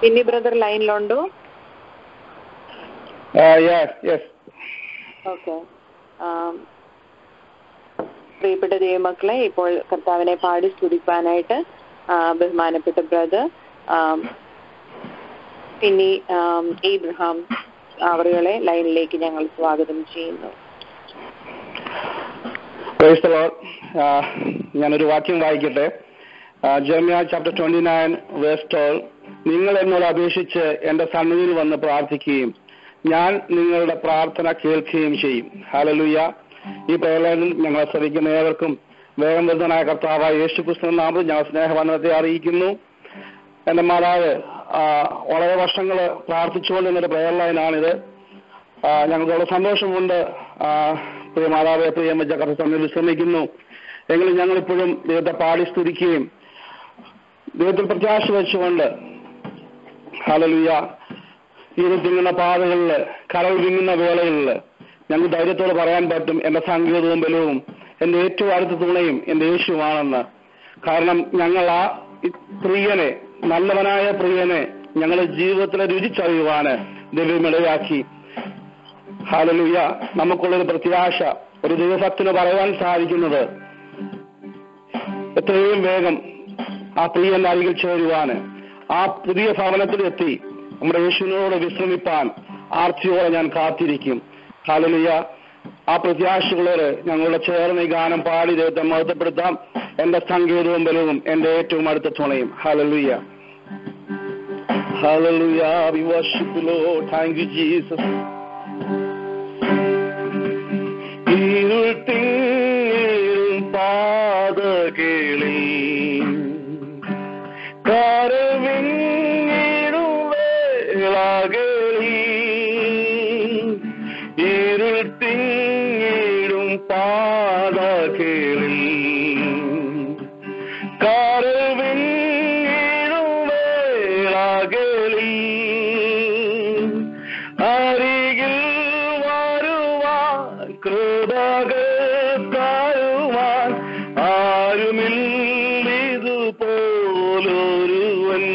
പിന്നി ബ്രദർ ലൈനിലുണ്ടോ yes yes okay പ്രിയപ്പെട്ട ദൈവമക്കളെ ഇപ്പോൾ കർത്താവിനെ പാടി സ്തുതിക്കാനായിട്ട് ആ, ബഹുമാനപ്പെട്ട ബ്രദർ പിന്നെ ഏബ്രഹാം അവറുകളെ ലൈനിലേക്ക് ഞങ്ങൾ സ്വാഗതം ചെയ്യുന്നു Praise the Lord. ആ, ഞാനൊരു വാക്യം വായിക്കട്ടെ Jeremiah chapter twenty nine verse twelve നിങ്ങൾ എന്നോട് അപേക്ഷിച്ച് എന്റെ സന്നിധിയിൽ വന്ന് പ്രാർത്ഥിക്കുകയും ഞാൻ നിങ്ങളുടെ പ്രാർത്ഥന കേൾക്കുകയും ചെയ്യും ഹാലലുയ്യ ഈ പ്രേരണയിൽ ഞങ്ങളെ ശ്രമിക്കുന്ന ഏവർക്കും വേഗം വരുന്നതായ കർത്താവായ യേശു ക്രിസ്തു നാമത്തിൽ ഞാൻ സ്നേഹവന്ദനത്തെ അറിയിക്കുന്നു എന്റെ മാതാവ് ആ, വളരെ വർഷങ്ങൾ പ്രാർത്ഥിച്ചുകൊണ്ടിരുന്നൊരു പ്രേയർ ലൈനാണിത് ആ, ഞങ്ങൾക്ക് വളരെ സന്തോഷമുണ്ട് ആ, പ്രിയ മാതാവെ പ്രിയ കഥ തമ്മിൽ വിശ്രമിക്കുന്നു എങ്കിലും ഞങ്ങൾ ഇപ്പോഴും ദൈവത്തെ പാടി സ്തുതിക്കുകയും ദൈവത്തിൽ പ്രത്യാശ വെച്ചുകൊണ്ട് ഹലലുയ ഇത് തിങ്ങുന്ന പാതകളിൽ കരൾ വിങ്ങുന്ന വേളകളിൽ ഞങ്ങൾക്ക് ധൈര്യത്തോടെ പറയാൻ പറ്റും എന്റെ സംഗീതവും ബലവും എന്റെ ഏറ്റവും അടുത്ത തുണയും എന്റെ യേശുവാണെന്ന് കാരണം ഞങ്ങൾ ആ പ്രിയനെ നല്ലവനായ പ്രിയനെ ഞങ്ങളുടെ ജീവിതത്തിലെ രുചിച്ചറിയുവാന് ദൈവമിടയാക്കി ഹാലലുയ്യ നമുക്കുള്ളൊരു പ്രത്യാശ ഒരു ദൈവഭക്തിന് പറയാൻ സാധിക്കുന്നത് എത്രയും വേഗം ആ പ്രിയന്റെ അരികിൽ ചേരുവാന് ആ പുതിയ ഭവനത്തിലെത്തി നമ്മുടെ യേശുവിനോട് വിശ്രമിപ്പാൻ ആർത്തിയോടെ ഞാൻ കാത്തിരിക്കും ഹാലലുയ്യ ആ പ്രത്യാശകളോട് ഞങ്ങളുടെ ചേർന്ന് ഈ ഗാനം പാടി ദൈവത്തെ മഹത്വപ്പെടുത്താം എന്റെ സംഗീതവും ബലവും എന്റെ ഏറ്റവും അടുത്ത തുണയും hallelujah hallelujah we worship Lord thank you Jesus ഇരുൾ തിങ്ങിയും പാതകളിൽ കരവിങ്ങിടും വേളകളിൽ ഇരുൾ തിങ്ങിടും പാതകളിൽ കരവിങ്ങിടും വേളകളിൽ അരികിൽ വരുവാൻ കൃപകൾ താഴുവാൻ ആരുമില്ലിതുപോലൊരുവൻ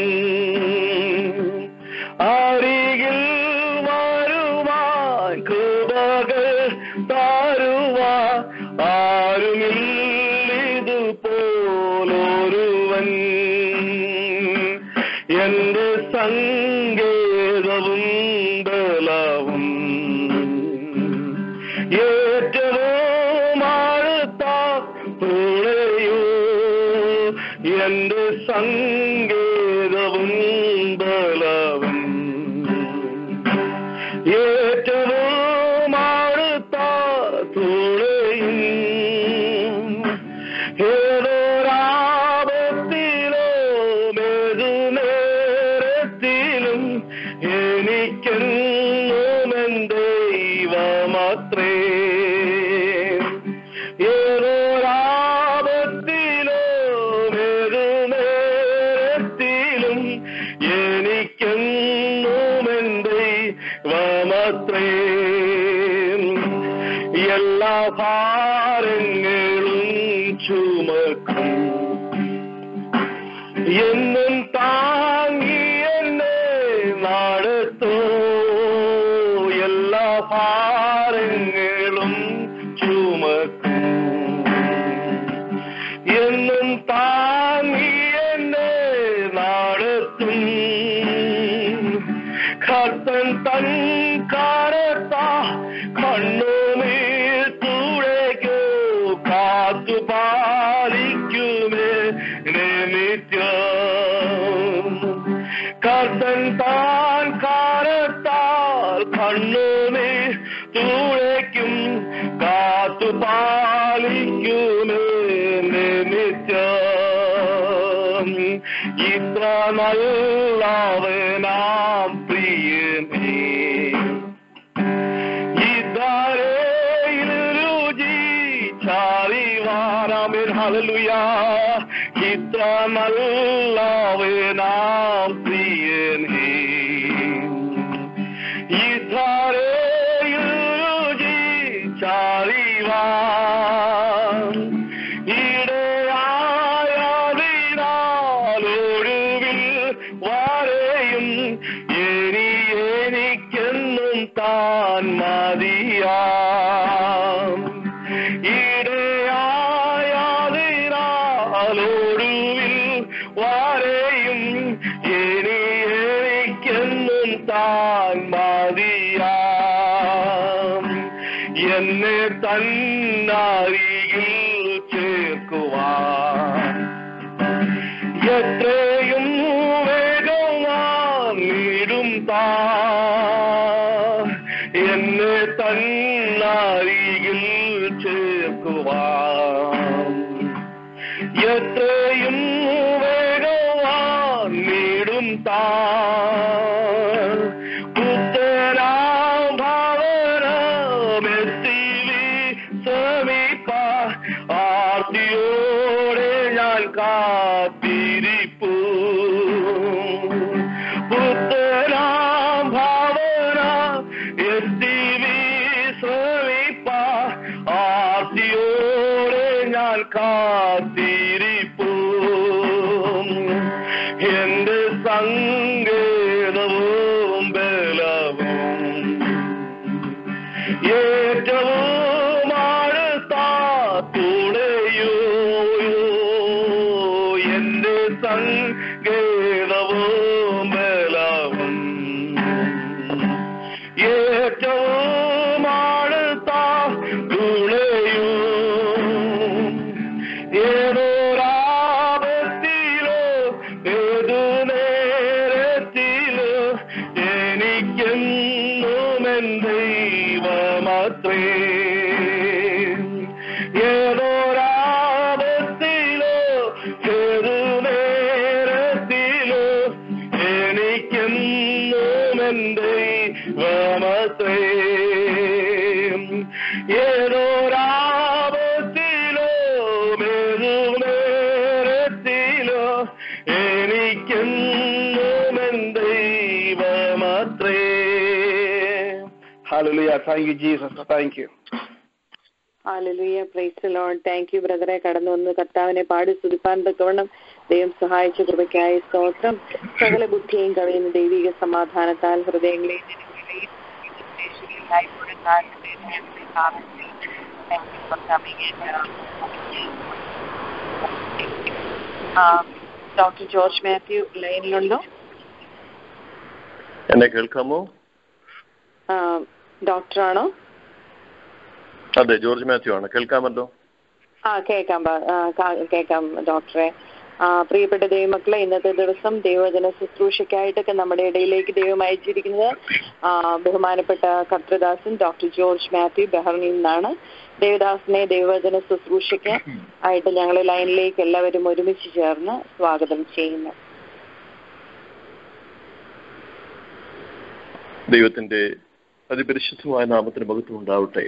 അരികിൽ വരുവാൻ കൃപകൾ താരുവാൻ ആരുമില്ലിതുപോലൊരുവൻ എന്റെ സങ്കേതവും ബലവും ഏറ്റവും അടുത്ത തുണയോ എന്റെ സങ്കേതവും ബലവും ഏറ്റവും അടുത്ത തുണയും ഏതൊരാപത്തിലോ നേരത്തിലും എനിക്കെന്നും ദൈവമാത്രേ ഏതൊരാപത്തിലോ നേരത്തിലും എനിക്കെന്നും ദൈവമാത്രേ എല്ലാ ഭാരങ്ങളും ചുമക്കും എന്നും താങ്ങി എന്നെ നടത്തോ എല്ലാ ഭാരങ്ങളും ചുമക്കും എന്നും താങ്ങി എന്നെ നടത്തും കർത്തൻ തൻ കാരത്ത കണ്ണുനീർ തുടയ്ക്കോ കാത്തു പാലിക്കുമേ നിത്യം കർത്തൻ താൻ കാരത്താൽ കണ്ണുനീർ തുടയ്ക്കും കാത്തു പാലിക്കുമേ നിത്യം ഇത്ര നല്ലവനാം പ്രിയമേ ഇതാരേയിൽ രുചി ചാരിവാനാമേൻ ഹല്ലേലൂയ ഇത്ര നല്ലവനാം പ്രിയനേ ഇതാരേയിൽ രുചി ചാരിവാൻ ഇടയായതിനാലൊടുവിൽ വരെയും ഇനി എനിക്കെന്നും താൻ മതിയാം ഇടയായാതിരാലോടുവിൽ വരെയും ഇനി എനിക്കെന്നും താൻ മതിയാം എന്നെ തന്നരികിൽ ചേർക്കുവാൻ എത്രയും വേഗമാണിടും താ എന്നെ തന്നരികിൽ ചേർക്കുവാൻ എത്രയും വേഗമാണിടും താ പുത്തരാഭവനമെത്തിവി സമീപ ആർത്തിയോടെ ഞാൻ കാത്തിരിപ്പു പുത്തരാം ഭാവന എത്തിവി സമീപ ആർത്തിയോടെ ഞാൻ കാത്തിരിപ്പു എന്റെ സങ്കേതവും ബലവും ഏറ്റവും അടുത്ത തുണയോ എന്റെ സങ്കേതവും ബലവും ഏറ്റവും അടുത്ത തുണയോ ഏതോരാപത്തിലോ ഏതു നേരത്തിലോ എനിക്കെന്നും എൻ ദൈവമത്രേ ഏതോരാപത്തിലോ ഏതു നേരത്തിലോ എനിക്കെന്നും എൻ ദൈവമത്രേ ഏതോരാപത്തിലോ ഏതു നേരത്തിലോ എനിക്കെന്നും എൻ ദൈവമത്രേ Hallelujah. Thank you, Jesus. Thank you. Hallelujah praise Lord thank you ബ്രദറെ കടന്നു വന്ന് കർത്താവിനെ പാടി സ്തുതിപ്പാൻ തക്കവണ്ണം ദൈവം സഹായിച്ച കൃപയ്ക്കായ സ്തോത്രം സകല ബുദ്ധിയും കവിയുന്ന ദൈവിക സമാധാനത്താൽ ഹൃദയങ്ങളെയും ജനങ്ങളെയും യേശുവിനായി കൊടുക്കാൻ ഞങ്ങളെ പ്രാർത്ഥിച്ചു. Thank you for coming in. Um, doctor George Mathew ലൈനിലുണ്ടോ എന്നെ കേൾക്കാമോ ആം, ഡോക്ടറാണോ അതെ ജോർജ് മാത്യു ആണ് കേൾക്കാമല്ലോ ആ കേൾക്കാം ബ- ആ, കാ- കേൾക്കാം ഡോക്ടറെ ആ, പ്രിയപ്പെട്ട ദൈവമക്കളെ ഇന്നത്തെ ദിവസം ദൈവജന ശുശ്രൂഷയ്ക്കായിട്ടൊക്കെ നമ്മുടെ ഇടയിലേക്ക് ദൈവം അയച്ചിരിക്കുന്നത് ആ, ബഹുമാനപ്പെട്ട കർത്തൃദാസൻ ഡോക്ടർ ജോർജ് മാത്യു ബെഹറിനിൽ നിന്നാണ് ദേവദാസിനെ ദൈവജന ശുശ്രൂഷയ്ക്ക് ആയിട്ട് ഞങ്ങൾ ലൈനിലേക്ക് എല്ലാവരും ഒരുമിച്ച് ചേർന്ന് സ്വാഗതം ചെയ്യുന്നു ദൈവത്തിന്റെ അതിപരിശുദ്ധമായ നാമത്തിന് മഹത്വം ഉണ്ടാവട്ടെ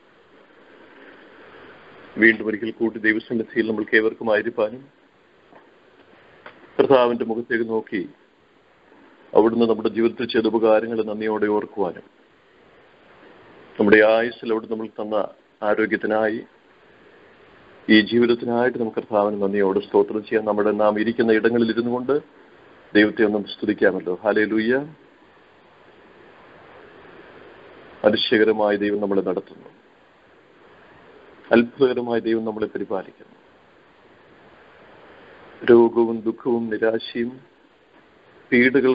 വീണ്ടും ഒരിക്കൽ കൂട്ടി ദൈവസന്നിധിയിൽ നമ്മൾക്ക് ഏവർക്കും ആയിരിക്കാനും കർത്താവിന്റെ മുഖത്തേക്ക് നോക്കി അവിടുന്ന് നമ്മുടെ ജീവിതത്തിൽ ചെയ്ത ഉപകാരങ്ങൾ നന്ദിയോടെ ഓർക്കുവാനും നമ്മുടെ ആയുസ്സിൽ അവിടുന്ന് നമ്മൾ തന്ന ആരോഗ്യത്തിനായി ഈ ജീവിതത്തിനായിട്ട് നമുക്ക് കർത്താവിന് നന്ദിയോട് സ്തോത്രം ചെയ്യാൻ നമ്മുടെ നാം ഇരിക്കുന്ന ഇടങ്ങളിൽ ഇരുന്നു കൊണ്ട് ദൈവത്തെ ഒന്നും സ്തുതിക്കാമല്ലോ ഹാലേ ലൂയ്യ അതിശയകരമായ ദൈവം നമ്മളെ നടത്തുന്നു അത്ഭുതകരമായ ദൈവം നമ്മളെ പരിപാലിക്കുന്നു രോഗവും ദുഃഖവും നിരാശയും പീഡകൾ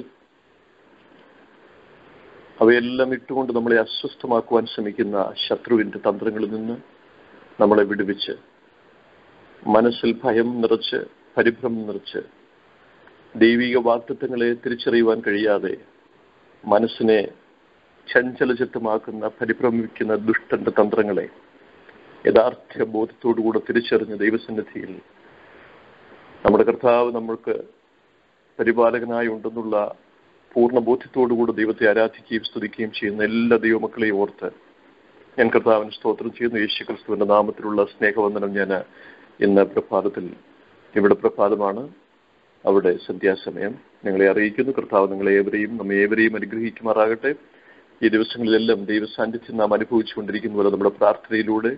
അവയെല്ലാം ഇട്ടുകൊണ്ട് നമ്മളെ അസ്വസ്ഥമാക്കുവാൻ ശ്രമിക്കുന്ന ശത്രുവിന്റെ തന്ത്രങ്ങളിൽ നിന്ന് നമ്മളെ വിടുവിച്ച് മനസ്സിൽ ഭയം നിറച്ച് പരിഭ്രമം നിറച്ച് ദൈവിക വാക്തത്വങ്ങളെ തിരിച്ചറിയുവാൻ കഴിയാതെ മനസ്സിനെ ചഞ്ചലചിത്തമാക്കുന്ന പരിഭ്രമിക്കുന്ന ദുഷ്ടന്റെ തന്ത്രങ്ങളെ യഥാർത്ഥ ബോധത്തോടുകൂടെ തിരിച്ചറിഞ്ഞ ദൈവസന്നിധിയിൽ നമ്മുടെ കർത്താവ് നമ്മൾക്ക് പരിപാലകനായി ഉണ്ടെന്നുള്ള പൂർണ്ണ ബോധ്യത്തോടുകൂടി ദൈവത്തെ ആരാധിക്കുകയും സ്തുതിക്കുകയും ചെയ്യുന്ന എല്ലാ ദൈവമക്കളെയും ഓർത്ത് ഞാൻ കർത്താവിന് സ്തോത്രം ചെയ്യുന്നു യേശു ക്രിസ്തുവിന്റെ നാമത്തിലുള്ള സ്നേഹവന്ദനം ഞാൻ ഇന്ന് പ്രഭാതത്തിൽ ഇവിടെ പ്രഭാതമാണ് അവിടെ സന്ധ്യാസമയം നിങ്ങളെ അറിയിക്കുന്നു കർത്താവ് നിങ്ങളെ ഏവരെയും നമ്മെ ഏവരെയും അനുഗ്രഹിക്കുമാറാകട്ടെ ഈ ദിവസങ്ങളിലെല്ലാം ദൈവ സാന്നിധ്യം നാം അനുഭവിച്ചുകൊണ്ടിരിക്കുന്ന പോലെ നമ്മുടെ പ്രാർത്ഥനയിലൂടെ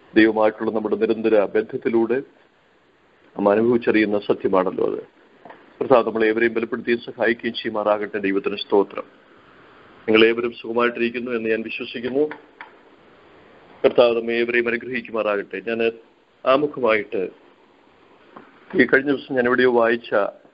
ദൈവമായിട്ടുള്ള നമ്മുടെ നിരന്തര ബന്ധത്തിലൂടെ നാം അനുഭവിച്ചറിയുന്ന സത്യമാണല്ലോ അത് കർത്താവ് നമ്മളെ ഏവരെയും ബലപ്പെടുത്തുകയും സഹായിക്കുകയും ചെയ്യുമാറാകട്ടെ ദൈവത്തിന് സ്തോത്രം നിങ്ങൾ ഏവരും സുഖമായിട്ടിരിക്കുന്നു എന്ന് ഞാൻ വിശ്വസിക്കുന്നു കർത്താവ് നമ്മെ ഏവരെയും അനുഗ്രഹിക്കുമാറാകട്ടെ ഞാൻ ആമുഖമായിട്ട് ഈ കഴിഞ്ഞ ദിവസം ഞാൻ എവിടെയോ വായിച്ച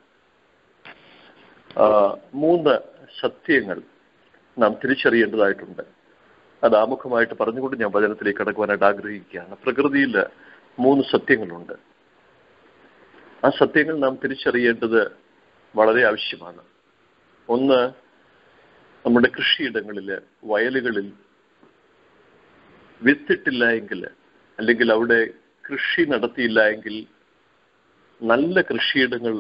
ആ, മൂന്ന് സത്യങ്ങൾ നാം തിരിച്ചറിയേണ്ടതായിട്ടുണ്ട് അത് ആമുഖമായിട്ട് പറഞ്ഞുകൊണ്ട് ഞാൻ വചനത്തിലേക്ക് കടക്കുവാനായിട്ട് ആഗ്രഹിക്കുകയാണ് പ്രകൃതിയിൽ മൂന്ന് സത്യങ്ങളുണ്ട് ആ സത്യങ്ങൾ നാം തിരിച്ചറിയേണ്ടത് വളരെ ആവശ്യമാണ് ഒന്ന് നമ്മുടെ കൃഷിയിടങ്ങളിൽ വയലുകളിൽ വിത്തിട്ടില്ല എങ്കിൽ അല്ലെങ്കിൽ അവിടെ കൃഷി നടത്തിയില്ല എങ്കിൽ നല്ല കൃഷിയിടങ്ങൾ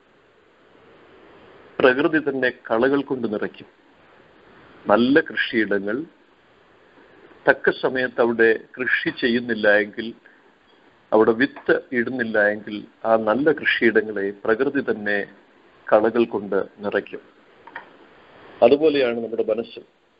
പ്രകൃതി തന്നെ കളകൾ കൊണ്ട് നിറയ്ക്കും നല്ല കൃഷിയിടങ്ങൾ തക്ക സമയത്ത് അവിടെ കൃഷി ചെയ്യുന്നില്ല എങ്കിൽ അവിടെ വിത്ത് ഇടുന്നില്ല എങ്കിൽ ആ നല്ല കൃഷിയിടങ്ങളെ പ്രകൃതി തന്നെ കളകൾ കൊണ്ട് നിറയ്ക്കും അതുപോലെയാണ് നമ്മുടെ മനസ്സ്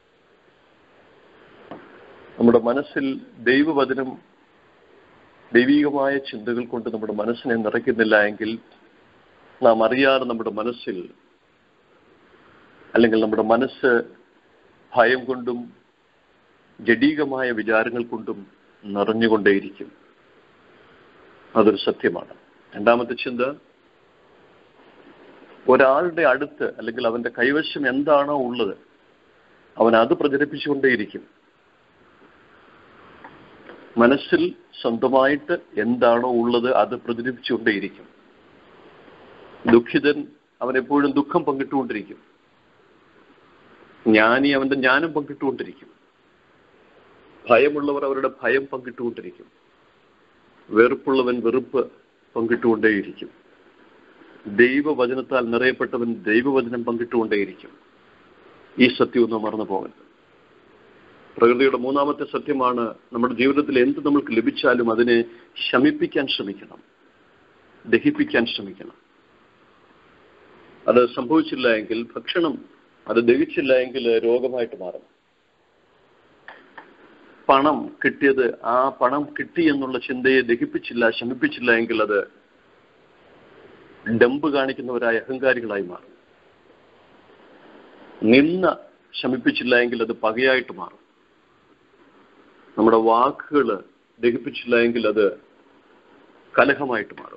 നമ്മുടെ മനസ്സിൽ ദൈവവചനം ദൈവികമായ ചിന്തകൾ കൊണ്ട് നമ്മുടെ മനസ്സിനെ നിറയ്ക്കുന്നില്ല എങ്കിൽ നാം അറിയാതെ നമ്മുടെ മനസ്സിൽ അല്ലെങ്കിൽ നമ്മുടെ മനസ്സ് ഭയം കൊണ്ടും ജഡീകമായ വിചാരങ്ങൾ കൊണ്ടും നിറഞ്ഞുകൊണ്ടേയിരിക്കും അതൊരു സത്യമാണ് രണ്ടാമത്തെ ചിന്ത ഒരാളുടെ അടുത്ത് അല്ലെങ്കിൽ അവന്റെ കൈവശം എന്താണോ ഉള്ളത് അവൻ അത് പ്രചരിപ്പിച്ചുകൊണ്ടേയിരിക്കും മനസ്സിൽ സ്വന്തമായിട്ട് എന്താണോ ഉള്ളത് അത് പ്രചരിപ്പിച്ചുകൊണ്ടേയിരിക്കും ദുഃഖിതൻ അവൻ എപ്പോഴും ദുഃഖം പങ്കിട്ടുകൊണ്ടിരിക്കും ജ്ഞാനി അവന്റെ ജ്ഞാനം പങ്കിട്ടുകൊണ്ടിരിക്കും ഭയമുള്ളവർ അവരുടെ ഭയം പങ്കിട്ടുകൊണ്ടിരിക്കും വെറുപ്പുള്ളവൻ വെറുപ്പ് പങ്കിട്ടുകൊണ്ടേയിരിക്കും ദൈവവചനത്താൽ നിറയപ്പെട്ടവൻ ദൈവവചനം പങ്കിട്ടുകൊണ്ടേയിരിക്കും ഈ സത്യമൊന്നും മറന്നു പോകരുത് പ്രകൃതിയുടെ മൂന്നാമത്തെ സത്യമാണ് നമ്മുടെ ജീവിതത്തിൽ എന്ത് നമ്മൾക്ക് ലഭിച്ചാലും അതിനെ ശമിപ്പിക്കാൻ ശ്രമിക്കണം ദഹിപ്പിക്കാൻ ശ്രമിക്കണം അത് സംഭവിച്ചില്ല എങ്കിൽ ഭക്ഷണം അത് ദഹിച്ചില്ല എങ്കിൽ രോഗമായിട്ട് മാറും പണം കിട്ടിയത് ആ പണം കിട്ടി എന്നുള്ള ചിന്തയെ ദഹിപ്പിച്ചില്ല ശമിപ്പിച്ചില്ല എങ്കിൽ അത് ഡമ്പ് കാണിക്കുന്നവരായ അഹങ്കാരികളായി മാറും നിന്ന ശമിപ്പിച്ചില്ല എങ്കിൽ അത് പകയായിട്ട് മാറും നമ്മുടെ വാക്കുകൾ ദഹിപ്പിച്ചില്ല എങ്കിൽ അത് കലഹമായിട്ട് മാറും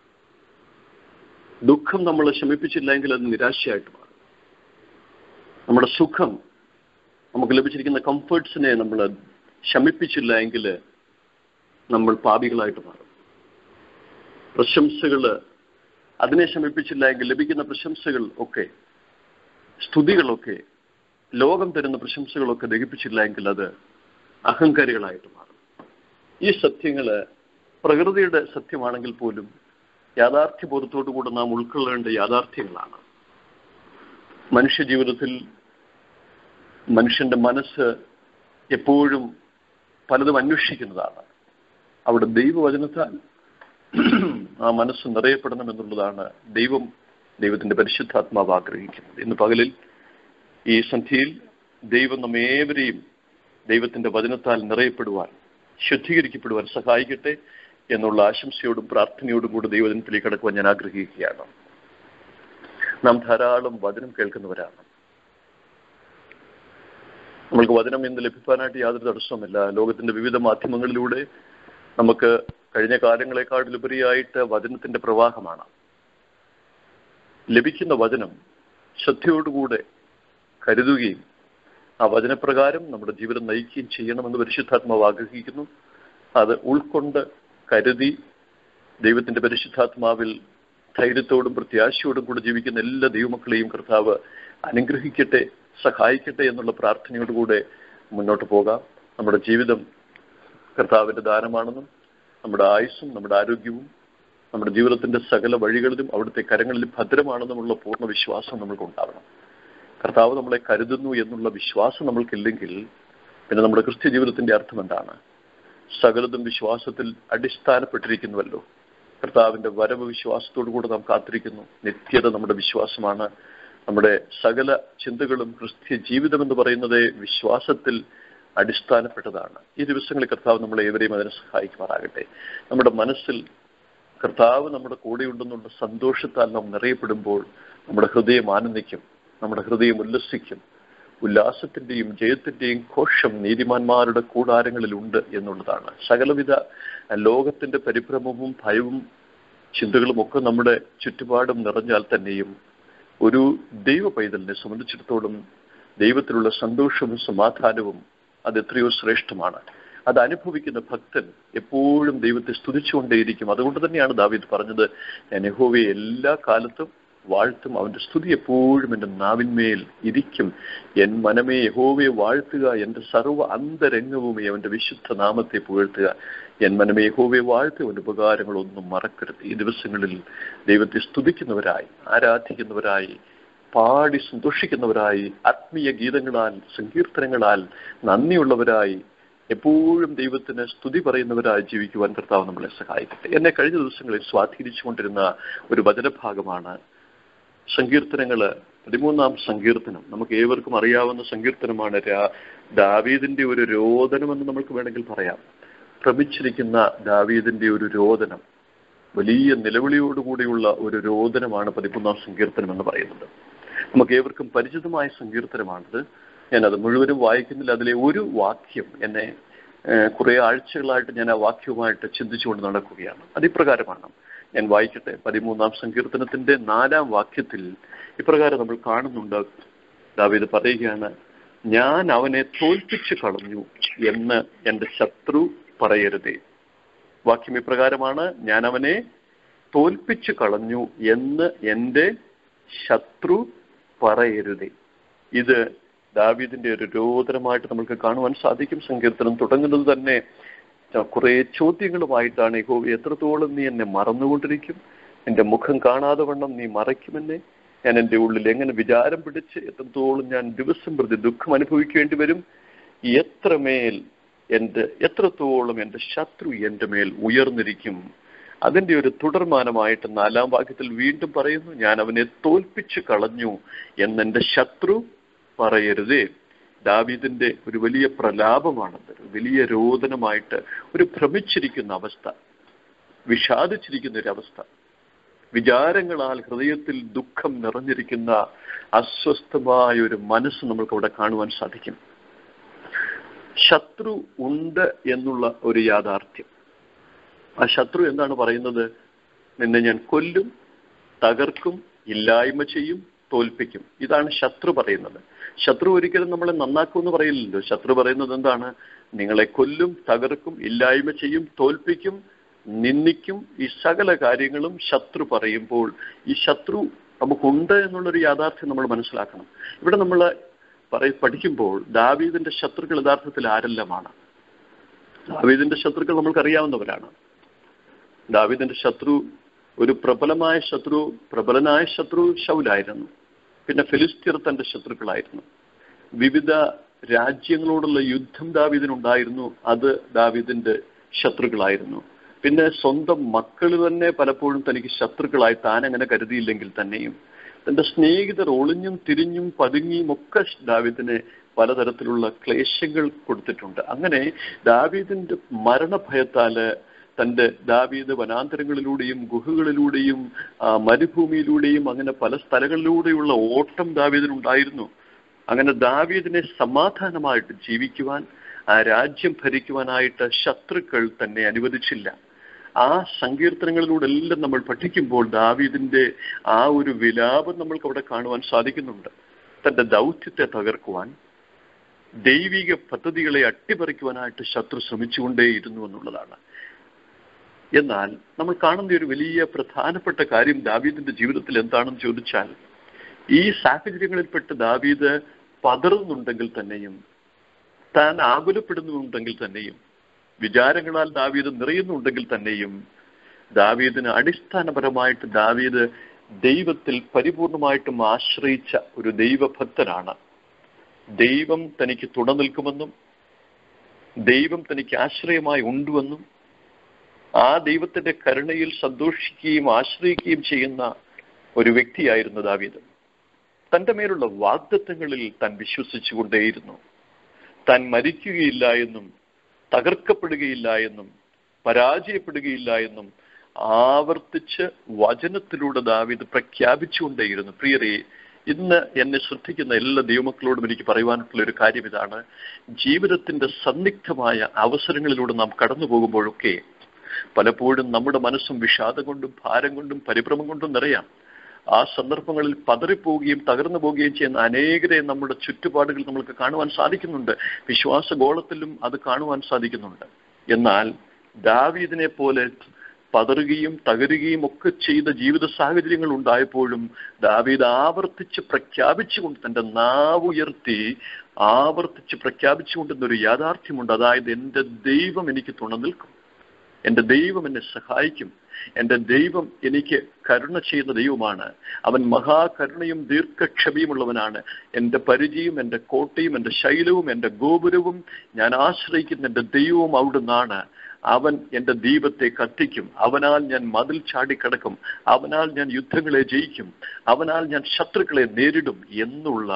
ദുഃഖം നമ്മൾ ശമിപ്പിച്ചില്ല എങ്കിൽ അത് നിരാശയായിട്ട് മാറും നമ്മുടെ സുഖം നമുക്ക് ലഭിച്ചിരിക്കുന്ന കംഫേർട്സിനെ നമ്മൾ ശമിപ്പിച്ചില്ല എങ്കിൽ നമ്മൾ പാപികളായിട്ട് മാറും പ്രശംസകൾ അതിനെ ശമിപ്പിച്ചില്ല എങ്കിൽ ലഭിക്കുന്ന പ്രശംസകൾ ഒക്കെ സ്തുതികളൊക്കെ ലോകം തരുന്ന പ്രശംസകളൊക്കെ ദഹിപ്പിച്ചില്ല എങ്കിൽ അത് അഹങ്കാരികളായിട്ട് മാറും ഈ സത്യങ്ങള് പ്രകൃതിയുടെ സത്യമാണെങ്കിൽ പോലും യാഥാർത്ഥ്യബോധത്തോടു കൂടെ നാം ഉൾക്കൊള്ളേണ്ട യാഥാർത്ഥ്യങ്ങളാണ് മനുഷ്യ ജീവിതത്തിൽ മനുഷ്യന്റെ മനസ്സ് എപ്പോഴും പലതും അന്വേഷിക്കുന്നതാണ് അവിടെ ദൈവവചനത്താൽ ആ മനസ്സ് നിറയപ്പെടണം എന്നുള്ളതാണ് ദൈവം ദൈവത്തിന്റെ പരിശുദ്ധാത്മാവ് ആഗ്രഹിക്കുന്നത് ഇന്ന് പകലിൽ ഈ സന്ധ്യയിൽ ദൈവം നമ്മേവരെയും ദൈവത്തിന്റെ വചനത്താൽ നിറയപ്പെടുവാൻ ശുദ്ധീകരിക്കപ്പെടുവാൻ സഹായിക്കട്ടെ എന്നുള്ള ആശംസയോടും പ്രാർത്ഥനയോടും കൂടി ദൈവജനത്തിലേക്ക് കടക്കുവാൻ ഞാൻ ആഗ്രഹിക്കുകയാണ് നാം ധാരാളം വചനം കേൾക്കുന്നവരാണ് നമ്മൾക്ക് വചനം ഇന്ന് ലഭിക്കാനായിട്ട് യാതൊരു തടസ്സവുമില്ല ലോകത്തിന്റെ വിവിധ മാധ്യമങ്ങളിലൂടെ നമുക്ക് കഴിഞ്ഞ കാലങ്ങളെക്കാട്ടിലുപരിയായിട്ട് വചനത്തിന്റെ പ്രവാഹമാണ് ലഭിക്കുന്ന വചനം ശ്രദ്ധയോടുകൂടെ കരുതുകയും ആ വചനപ്രകാരം നമ്മുടെ ജീവിതം നയിക്കുകയും ചെയ്യണമെന്ന് പരിശുദ്ധാത്മാവ് ആഗ്രഹിക്കുന്നു അത് ഉൾക്കൊണ്ട് കരുതി ദൈവത്തിന്റെ പരിശുദ്ധാത്മാവിൽ ധൈര്യത്തോടും പ്രത്യാശയോടും കൂടെ ജീവിക്കുന്ന എല്ലാ ദൈവമക്കളെയും കർത്താവ് അനുഗ്രഹിക്കട്ടെ സഹായിക്കട്ടെ എന്നുള്ള പ്രാർത്ഥനയോടുകൂടെ മുന്നോട്ട് പോകാം നമ്മുടെ ജീവിതം കർത്താവിന്റെ ദാനമാണെന്നും നമ്മുടെ ആയുസ്സും നമ്മുടെ ആരോഗ്യവും നമ്മുടെ ജീവിതത്തിന്റെ സകല വഴികളിലും അവിടുത്തെ കരങ്ങളിൽ ഭദ്രമാണെന്നുമുള്ള പൂർണ്ണ വിശ്വാസം നമ്മൾക്ക് ഉണ്ടാവണം കർത്താവ് നമ്മളെ കരുതുന്നു എന്നുള്ള വിശ്വാസം നമ്മൾക്കില്ലെങ്കിൽ പിന്നെ നമ്മുടെ ക്രിസ്ത്യ ജീവിതത്തിന്റെ അർത്ഥം എന്താണ് സകലതും വിശ്വാസത്തിൽ അടിസ്ഥാനപ്പെട്ടിരിക്കുന്നുവല്ലോ കർത്താവിന്റെ വരവ് വിശ്വാസത്തോടു കൂടെ നാം കാത്തിരിക്കുന്നു നിത്യത നമ്മുടെ വിശ്വാസമാണ് നമ്മുടെ സകല ചിന്തകളും ക്രിസ്ത്യ ജീവിതം എന്ന് പറയുന്നത് വിശ്വാസത്തിൽ അടിസ്ഥാനപ്പെട്ടതാണ് ഈ ദിവസങ്ങളിൽ കർത്താവ് നമ്മളെ ഏവരെയും അതിനെ സഹായിക്കുമാറാകട്ടെ നമ്മുടെ മനസ്സിൽ കർത്താവ് നമ്മുടെ കൂടെയുണ്ടെന്നുള്ള സന്തോഷത്താൽ നാം നിറയപ്പെടുമ്പോൾ നമ്മുടെ ഹൃദയം ആനന്ദിക്കും നമ്മുടെ ഹൃദയം ഉല്ലസിക്കും ഉല്ലാസത്തിന്റെയും ജയത്തിന്റെയും ഘോഷം നീതിമാന്മാരുടെ കൂടാരങ്ങളിലുണ്ട് എന്നുള്ളതാണ് സകലവിധ ലോകത്തിന്റെ പരിഭ്രമവും ഭയവും ചിന്തകളും ഒക്കെ നമ്മുടെ ചുറ്റുപാടും നിറഞ്ഞാൽ തന്നെയും ഒരു ദൈവ പൈതലിനെ സംബന്ധിച്ചിടത്തോളം ദൈവത്തിലുള്ള സന്തോഷവും സമാധാനവും അത് എത്രയോ ശ്രേഷ്ഠമാണ് അത് അനുഭവിക്കുന്ന ഭക്തൻ എപ്പോഴും ദൈവത്തെ സ്തുതിച്ചുകൊണ്ടേയിരിക്കും അതുകൊണ്ട് തന്നെയാണ് ദാവീദ് പറഞ്ഞത് ഞാൻ യഹോവയെ എല്ലാ കാലത്തും വാഴ്ത്തും അവന്റെ സ്തുതി എപ്പോഴും എൻ്റെ നാവിന്മേൽ ഇരിക്കും എൻ മനമേ യഹോവയെ വാഴ്ത്തുക എൻ്റെ സർവ്വ അന്തരംഗവുമേ അവന്റെ വിശുദ്ധ നാമത്തെ പുകഴ്ത്തുക എൻ മനമേ യഹോവയെ വാഴ്ത്തുക അവന്റെ ഉപകാരങ്ങളൊന്നും മറക്കരുത് ഈ ദിവസങ്ങളിൽ ദൈവത്തെ സ്തുതിക്കുന്നവരായി ആരാധിക്കുന്നവരായി പാടി സന്തോഷിക്കുന്നവരായി ആത്മീയ ഗീതങ്ങളാൽ സങ്കീർത്തനങ്ങളാൽ നന്ദിയുള്ളവരായി എപ്പോഴും ദൈവത്തിന് സ്തുതി പറയുന്നവരായി ജീവിക്കുവാൻ കർത്താവ് നമ്മളെ സഹായിക്കട്ടെ എന്നെ കഴിഞ്ഞ ദിവസങ്ങളിൽ സ്വാധീനിച്ചുകൊണ്ടിരുന്ന ഒരു വചനഭാഗമാണ് സങ്കീർത്തനങ്ങള് പതിമൂന്നാം സങ്കീർത്തനം നമുക്ക് ഏവർക്കും അറിയാവുന്ന സങ്കീർത്തനമാണ് രാ- ദാവീദിന്റെ ഒരു രോദനം എന്ന് നമുക്ക് വേണമെങ്കിൽ പറയാം ഭ്രമിച്ചിരിക്കുന്ന ദാവീദിന്റെ ഒരു രോദനം വലിയ നിലവിളിയോടുകൂടിയുള്ള ഒരു രോദനമാണ് പതിമൂന്നാം സങ്കീർത്തനം എന്ന് പറയുന്നത് നമുക്ക് ഏവർക്കും പരിചിതമായ സങ്കീർത്തനമാണിത് ഞാൻ അത് മുഴുവനും വായിക്കുന്നില്ല അതിലെ ഒരു വാക്യം എന്നെ ഏഹ്, കുറെ ആഴ്ചകളായിട്ട് ഞാൻ ആ വാക്യവുമായിട്ട് ചിന്തിച്ചുകൊണ്ട് നടക്കുകയാണ് അതിപ്രകാരമാണ് ഞാൻ വായിക്കട്ടെ പതിമൂന്നാം സങ്കീർത്തനത്തിന്റെ നാലാം വാക്യത്തിൽ ഇപ്രകാരം നമ്മൾ കാണുന്നുണ്ട് ദാവീദ് പറയുകയാണ് ഞാൻ അവനെ തോൽപ്പിച്ചു കളഞ്ഞു എന്ന് എൻ്റെ ശത്രു പറയരുതേ വാക്യം ഇപ്രകാരമാണ് ഞാൻ അവനെ തോൽപ്പിച്ചു കളഞ്ഞു എന്ന് എൻ്റെ ശത്രു പറയരുതേ ഇത് ദാവീദിന്റെ ഒരു രോദനമായിട്ട് നമുക്ക് കാണുവാൻ സാധിക്കും സങ്കീർത്തനം തുടങ്ങുന്നത് തന്നെ കുറെ ചോദ്യങ്ങളുമായിട്ടാണ് യഹോ എത്രത്തോളം നീ എന്നെ മറന്നുകൊണ്ടിരിക്കും എന്റെ മുഖം കാണാതെ വണ്ണം നീ മറയ്ക്കുമെന്നെ ഞാൻ എൻ്റെ ഉള്ളിൽ എങ്ങനെ വിചാരം പിടിച്ച് എത്രത്തോളം ഞാൻ ദിവസം പ്രതി ദുഃഖം അനുഭവിക്കേണ്ടി വരും എത്രമേൽ എൻ്റെ എത്രത്തോളം എൻ്റെ ശത്രു എൻ്റെ മേൽ ഉയർന്നിരിക്കും അതിന്റെ ഒരു തുടർമാനമായിട്ട് നാലാം വാക്യത്തിൽ വീണ്ടും പറയുന്നു ഞാൻ അവനെ തോൽപ്പിച്ചു കളഞ്ഞു എന്നെന്റെ ശത്രു പറയരുതേ ദാവീദിന്റെ ഒരു വലിയ പ്രലാപമാണത് ഒരു വലിയ രോദനമായിട്ട് ഒരു ഭ്രമിച്ചിരിക്കുന്ന അവസ്ഥ വിഷാദിച്ചിരിക്കുന്ന ഒരു അവസ്ഥ വിചാരങ്ങളാൽ ഹൃദയത്തിൽ ദുഃഖം നിറഞ്ഞിരിക്കുന്ന അസ്വസ്ഥമായ ഒരു മനസ്സ് നമുക്ക് അവിടെ കാണുവാൻ സാധിക്കും ശത്രു ഉണ്ട് എന്നുള്ള ഒരു യാഥാർത്ഥ്യം ആ ശത്രു എന്താണ് പറയുന്നത് നിന്നെ ഞാൻ കൊല്ലും തകർക്കും ഇല്ലായ്മ ചെയ്യും തോൽപ്പിക്കും ഇതാണ് ശത്രു പറയുന്നത് ശത്രു ഒരിക്കലും നമ്മളെ നന്നാക്കുമെന്ന് പറയില്ലല്ലോ ശത്രു പറയുന്നത് എന്താണ് നിങ്ങളെ കൊല്ലും തകർക്കും ഇല്ലായ്മ ചെയ്യും തോൽപ്പിക്കും നിന്ദിക്കും ഈ സകല കാര്യങ്ങളും ശത്രു പറയുമ്പോൾ ഈ ശത്രു നമുക്കുണ്ട് എന്നുള്ളൊരു യാഥാർത്ഥ്യം നമ്മൾ മനസ്സിലാക്കണം ഇവിടെ നമ്മൾ പറയ പഠിക്കുമ്പോൾ ദാവീദിന്റെ ശത്രുക്കൾ യഥാർത്ഥത്തിൽ ആരെല്ലാമാണ് ദാവീദിന്റെ ശത്രുക്കൾ നമ്മൾക്കറിയാവുന്നവരാണ് ദാവീദിന്റെ ശത്രു ഒരു പ്രബലമായ ശത്രു പ്രബലനായ ശത്രു ശൗലായിരുന്നു പിന്നെ ഫിലിസ്തീർ തന്റെ ശത്രുക്കളായിരുന്നു വിവിധ രാജ്യങ്ങളോടുള്ള യുദ്ധം ദാവീദിനുണ്ടായിരുന്നു അത് ദാവീദിന്റെ ശത്രുക്കളായിരുന്നു പിന്നെ സ്വന്തം മക്കൾ തന്നെ പലപ്പോഴും തനിക്ക് ശത്രുക്കളായി താൻ അങ്ങനെ കരുതിയില്ലെങ്കിൽ തന്നെയും തന്റെ സ്നേഹിതർ ഒളിഞ്ഞും തിരിഞ്ഞും പതുങ്ങിയും ഒക്കെ ദാവീദിനെ പലതരത്തിലുള്ള ക്ലേശങ്ങൾ കൊടുത്തിട്ടുണ്ട് അങ്ങനെ ദാവീദിന്റെ മരണഭയത്താല് തന്റെ ദാവീദ് വനാന്തരങ്ങളിലൂടെയും ഗുഹകളിലൂടെയും ആ, മരുഭൂമിയിലൂടെയും അങ്ങനെ പല സ്ഥലങ്ങളിലൂടെയുള്ള ഓട്ടം ദാവീദിനുണ്ടായിരുന്നു അങ്ങനെ ദാവീദിനെ സമാധാനമായിട്ട് ജീവിക്കുവാൻ ആ രാജ്യം ഭരിക്കുവാനായിട്ട് ശത്രുക്കൾ തന്നെ അനുവദിച്ചില്ല ആ സങ്കീർത്തനങ്ങളിലൂടെ എല്ലാം നമ്മൾ പഠിക്കുമ്പോൾ ദാവീദിന്റെ ആ ഒരു വിലാപം നമ്മൾക്ക് അവിടെ കാണുവാൻ സാധിക്കുന്നുണ്ട് തന്റെ ദൗത്യത്തെ തകർക്കുവാൻ ദൈവിക പദ്ധതികളെ അട്ടിമറിക്കുവാനായിട്ട് ശത്രു ശ്രമിച്ചുകൊണ്ടേയിരുന്നു എന്നുള്ളതാണ് എന്നാൽ നമ്മൾ കാണുന്ന ഒരു വലിയ പ്രധാനപ്പെട്ട കാര്യം ദാവീദിന്റെ ജീവിതത്തിൽ എന്താണെന്ന് ചോദിച്ചാൽ ഈ സാഹചര്യങ്ങളിൽപ്പെട്ട് ദാവീദ് പതറുന്നുണ്ടെങ്കിൽ തന്നെയും താൻ ആകുലപ്പെടുന്നുണ്ടെങ്കിൽ തന്നെയും വിചാരങ്ങളാൽ ദാവീദ് നിറയുന്നുണ്ടെങ്കിൽ തന്നെയും ദാവീദിന് അടിസ്ഥാനപരമായിട്ട് ദാവീദ് ദൈവത്തിൽ പരിപൂർണമായിട്ടും ആശ്രയിച്ച ഒരു ദൈവഭക്തനാണ് ദൈവം തനിക്ക് തുണ നിൽക്കുമെന്നും ദൈവം തനിക്ക് ആശ്രയമായി ഉണ്ടുവെന്നും ആ ദൈവത്തിന്റെ കരുണയിൽ സന്തോഷിക്കുകയും ആശ്രയിക്കുകയും ചെയ്യുന്ന ഒരു വ്യക്തിയായിരുന്നു ദാവീദ് തന്റെ മേലുള്ള വാഗ്ദത്തങ്ങളിൽ താൻ വിശ്വസിച്ചുകൊണ്ടേയിരുന്നു താൻ മരിക്കുകയില്ല എന്നും തകർക്കപ്പെടുകയില്ല എന്നും പരാജയപ്പെടുകയില്ല എന്നും ആവർത്തിച്ച് വചനത്തിലൂടെ ദാവീദ് പ്രഖ്യാപിച്ചുകൊണ്ടേയിരുന്നു പ്രിയരെ ഇന്ന് എന്നെ ശ്രദ്ധിക്കുന്ന എല്ലാ ദൈവമക്കളോടും എനിക്ക് പറയുവാനുള്ള ഒരു കാര്യം ഇതാണ് ജീവിതത്തിന്റെ സന്നിഗ്ധമായ അവസരങ്ങളിലൂടെ നാം കടന്നു പോകുമ്പോഴൊക്കെ പലപ്പോഴും നമ്മുടെ മനസ്സും വിഷാദം കൊണ്ടും ഭാരം കൊണ്ടും പരിഭ്രമം കൊണ്ടും നിറയാം ആ സന്ദർഭങ്ങളിൽ പതറിപ്പോവുകയും തകർന്നു പോവുകയും ചെയ്യുന്ന അനേകരെ നമ്മുടെ ചുറ്റുപാടുകൾ നമുക്ക് കാണുവാൻ സാധിക്കുന്നുണ്ട് വിശ്വാസഗോളത്തിലും അത് കാണുവാൻ സാധിക്കുന്നുണ്ട് എന്നാൽ ദാവീദിനെ പോലെ പതറുകയും തകരുകയും ഒക്കെ ചെയ്ത ജീവിത സാഹചര്യങ്ങൾ ഉണ്ടായപ്പോഴും ദാവീദ് ആവർത്തിച്ച് പ്രഖ്യാപിച്ചുകൊണ്ട് തന്റെ നാവുയർത്തി ആവർത്തിച്ച് പ്രഖ്യാപിച്ചുകൊണ്ടെന്നൊരു യാഥാർത്ഥ്യമുണ്ട് അതായത് എൻ്റെ ദൈവം എനിക്ക് തുണ നിൽക്കും എൻ്റെ ദൈവം എന്നെ സഹായിക്കും എൻ്റെ ദൈവം എനിക്ക് കരുണ ചെയ്യുന്ന ദൈവമാണ് അവൻ മഹാകരുണയും ദീർഘക്ഷമയുമുള്ളവനാണ് എൻ്റെ പരിചയം എൻ്റെ കോട്ടയും എൻ്റെ ശൈലവും എൻ്റെ ഗോപുരവും ഞാൻ ആശ്രയിക്കുന്ന എൻ്റെ ദൈവവും അവിടുന്നാണ് അവൻ എൻ്റെ ദീപത്തെ കത്തിക്കും അവനാൽ ഞാൻ മതിൽ ചാടിക്കടക്കും അവനാൽ ഞാൻ യുദ്ധങ്ങളെ ജയിക്കും അവനാൽ ഞാൻ ശത്രുക്കളെ നേരിടും എന്നുള്ള